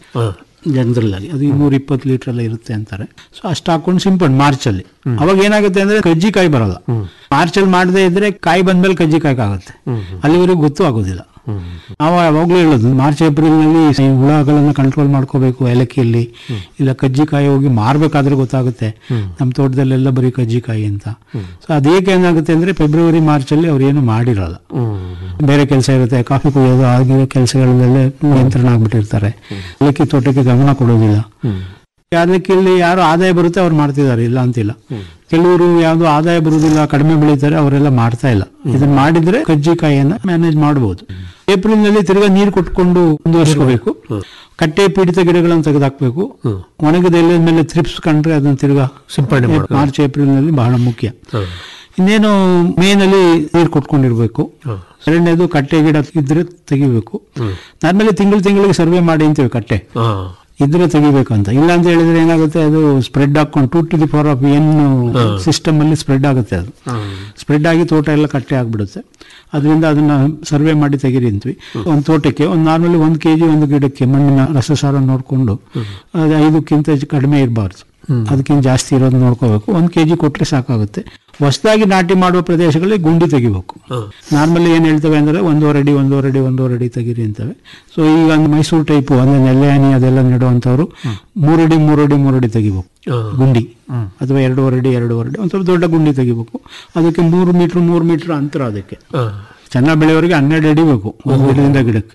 Speaker 6: ಜನರಲ್ ಆಗಿ ಅದು ಇನ್ನೂರ ಇಪ್ಪತ್ತು ಲೀಟರ್ ಎಲ್ಲ ಇರುತ್ತೆ ಅಂತಾರೆ ಸೊ ಅಷ್ಟು ಹಾಕೊಂಡು ಸಿಂಪಡಣೆ ಮಾರ್ಚ್ ಅಲ್ಲಿ ಅವಾಗ ಏನಾಗುತ್ತೆ ಅಂದ್ರೆ ಕಜ್ಜಿಕಾಯಿ ಬರಲ್ಲ ಮಾರ್ಚ್ ಅಲ್ಲಿ ಮಾಡದೇ ಇದ್ರೆ ಕಾಯಿ ಬಂದ್ಮೇಲೆ ಕಜ್ಜಿಕಾಯಿ ಆಗುತ್ತೆ ಅಲ್ಲಿವರೆಗೂ ಗೊತ್ತೂ ಆಗೋದಿಲ್ಲ ನಾವು ಯಾವಾಗ್ಲೂ ಹೇಳೋದು ಮಾರ್ಚ್ ಏಪ್ರಿಲ್ ನಲ್ಲಿ ಈ ಹುಳಗಳನ್ನ ಕಂಟ್ರೋಲ್ ಮಾಡ್ಕೋಬೇಕು ಏಲಕ್ಕಿಯಲ್ಲಿ ಇಲ್ಲ ಕಜ್ಜಿಕಾಯಿ ಹೋಗಿ ಮಾರ್ಬೇಕಾದ್ರೆ ಗೊತ್ತಾಗುತ್ತೆ ನಮ್ಮ ತೋಟದಲ್ಲೆಲ್ಲ ಬರೀ ಕಜ್ಜಿಕಾಯಿ ಅಂತ ಸೊ ಅದೇಕೆ ಏನಾಗುತ್ತೆ ಅಂದ್ರೆ ಫೆಬ್ರವರಿ ಮಾರ್ಚ್ ಅಲ್ಲಿ ಅವ್ರು ಏನು ಮಾಡಿರಲ್ಲ ಬೇರೆ ಕೆಲಸ ಇರುತ್ತೆ ಕಾಫಿ ಕುಡಿಯೋದು ಆಗಿರೋ ಕೆಲಸಗಳಲ್ಲೆಲ್ಲ ನಿಯಂತ್ರಣ ಆಗ್ಬಿಟ್ಟಿರ್ತಾರೆ ಏಲಕ್ಕಿ ತೋಟಕ್ಕೆ ಗಮನ ಕೊಡೋದಿಲ್ಲ ಏಲಕ್ಕಿಯಲ್ಲಿ ಯಾರು ಆದಾಯ ಬರುತ್ತೆ ಅವ್ರು ಮಾಡ್ತಿದ್ದಾರೆ ಇಲ್ಲ ಅಂತಿಲ್ಲ ಕೆಲವರು ಯಾವ್ದು ಆದಾಯ ಬರುವುದಿಲ್ಲ ಕಡಿಮೆ ಬೆಳೀತಾರೆ ಅವರೆಲ್ಲ ಮಾಡ್ತಾ ಇಲ್ಲ ಇದನ್ನ ಮಾಡಿದ್ರೆ ಕಜ್ಜಿಕಾಯಿಯನ್ನ ಮ್ಯಾನೇಜ್ ಮಾಡಬಹುದು ಏಪ್ರಿಲ್ ನಲ್ಲಿ ತಿರ್ಗಾ ನೀರು ಕೊಟ್ಕೊಂಡು ಮುಂದುವರಿಸ್ಕೋಬೇಕು ಕಟ್ಟೆ ಪೀಡಿತ ಗಿಡಗಳನ್ನು ತೆಗೆದಾಕ್ಬೇಕು ಒಣಗಿದ ಎಲೆ ಮೇಲೆ ಥ್ರಿಪ್ಸ್ ಕಂಡ್ರೆ ಅದನ್ನ ತಿರ್ಗಾ
Speaker 5: ಸಿಂಪಡಣೆ ಮಾಡ್ಬೇಕು.
Speaker 6: ಮಾರ್ಚ್ ಏಪ್ರಿಲ್ ನಲ್ಲಿ ಬಹಳ ಮುಖ್ಯ ಇನ್ನೇನು ಮೇನಲ್ಲಿ ನೀರು ಕೊಟ್ಕೊಂಡಿರ್ಬೇಕು ಎರಡನೇದು ಕಟ್ಟೆ ಗಿಡ ಇದ್ರೆ ತೆಗಿಬೇಕು ನಾರ್ಮಲಿ ತಿಂಗಳು ತಿಂಗಳಿಗೆ ಸರ್ವೆ ಮಾಡಿ ಅಂತೀವಿ ಕಟ್ಟೆ
Speaker 5: ಹಾ
Speaker 6: ಇದ್ರೆ ತೆಗಿಬೇಕಂತ ಇಲ್ಲ ಅಂತ ಹೇಳಿದ್ರೆ ಏನಾಗುತ್ತೆ ಅದು ಸ್ಪ್ರೆಡ್ ಹಾಕೊಂಡು to to the power of N system ಅಲ್ಲಿ ಸ್ಪ್ರೆಡ್ ಆಗುತ್ತೆ ಅದು ಸ್ಪ್ರೆಡ್ ಆಗಿ ತೋಟ ಎಲ್ಲ ಕಟ್ಟೆ ಆಗ್ಬಿಡುತ್ತೆ ಅದರಿಂದ ಅದನ್ನ ಸರ್ವೆ ಮಾಡಿ ತೆಗೀರಿ ಅಂತೀವಿ ಒಂದು ತೋಟಕ್ಕೆ ಒಂದು ನಾರ್ಮಲಿ ಒಂದು ಕೆಜಿ ಒಂದು ಗಿಡಕ್ಕೆ ಮಣ್ಣಿನ ರಸಸಾರ ನೋಡಿಕೊಂಡು ಅದು ಐದಕ್ಕಿಂತ ಹೆಚ್ಚು ಕಡಿಮೆ ಇರಬಾರ್ದು ಅದಕ್ಕಿಂತ ಜಾಸ್ತಿ ಇರೋದು ನೋಡ್ಕೋಬೇಕು ಒಂದ್ ಕೆಜಿ ಕೊಟ್ರೆ ಸಾಕಾಗುತ್ತೆ ಹೊಸದಾಗಿ ನಾಟಿ ಮಾಡುವ ಪ್ರದೇಶಗಳಲ್ಲಿ ಗುಂಡಿ ತೆಗಿಬೇಕು ನಾರ್ಮಲಿ ಏನ್ ಹೇಳ್ತವೆ ಅಂದ್ರೆ ಒಂದೂವರೆ ಅಡಿ ಒಂದೂವರೆ ಅಡಿ ಒಂದೂವರೆ ಅಡಿ ತೆಗೀರಿ ಅಂತವೆ ಸೊ ಈಗ ಒಂದು ಮೈಸೂರು ಟೈಪು ಅಂದ್ರೆ ನೆಲ್ಲೆಹನಿ ಅದೆಲ್ಲ ನೆಡುವಂತವ್ರು ಮೂರಡಿ ಮೂರಡಿ ಮೂರಡಿ ತೆಗಿಬೇಕು ಗುಂಡಿ ಅಥವಾ ಎರಡೂವರೆ ಅಡಿ ಎರಡೂವರೆ ಅಡಿ ಒಂದ್ ಸ್ವಲ್ಪ ದೊಡ್ಡ ಗುಂಡಿ ತೆಗಿಬೇಕು ಅದಕ್ಕೆ ಮೂರು ಮೀಟರ್ ಮೂರು ಮೀಟರ್ ಅಂತರ ಅದಕ್ಕೆ ಚೆನ್ನಾಗಿ ಬೆಳೆಯೋರಿಗೆ ಹನ್ನೆರಡು ಅಡಿ ಬೇಕು ಒಂದು ಗಿಡದಿಂದ ಗಿಡಕ್ಕೆ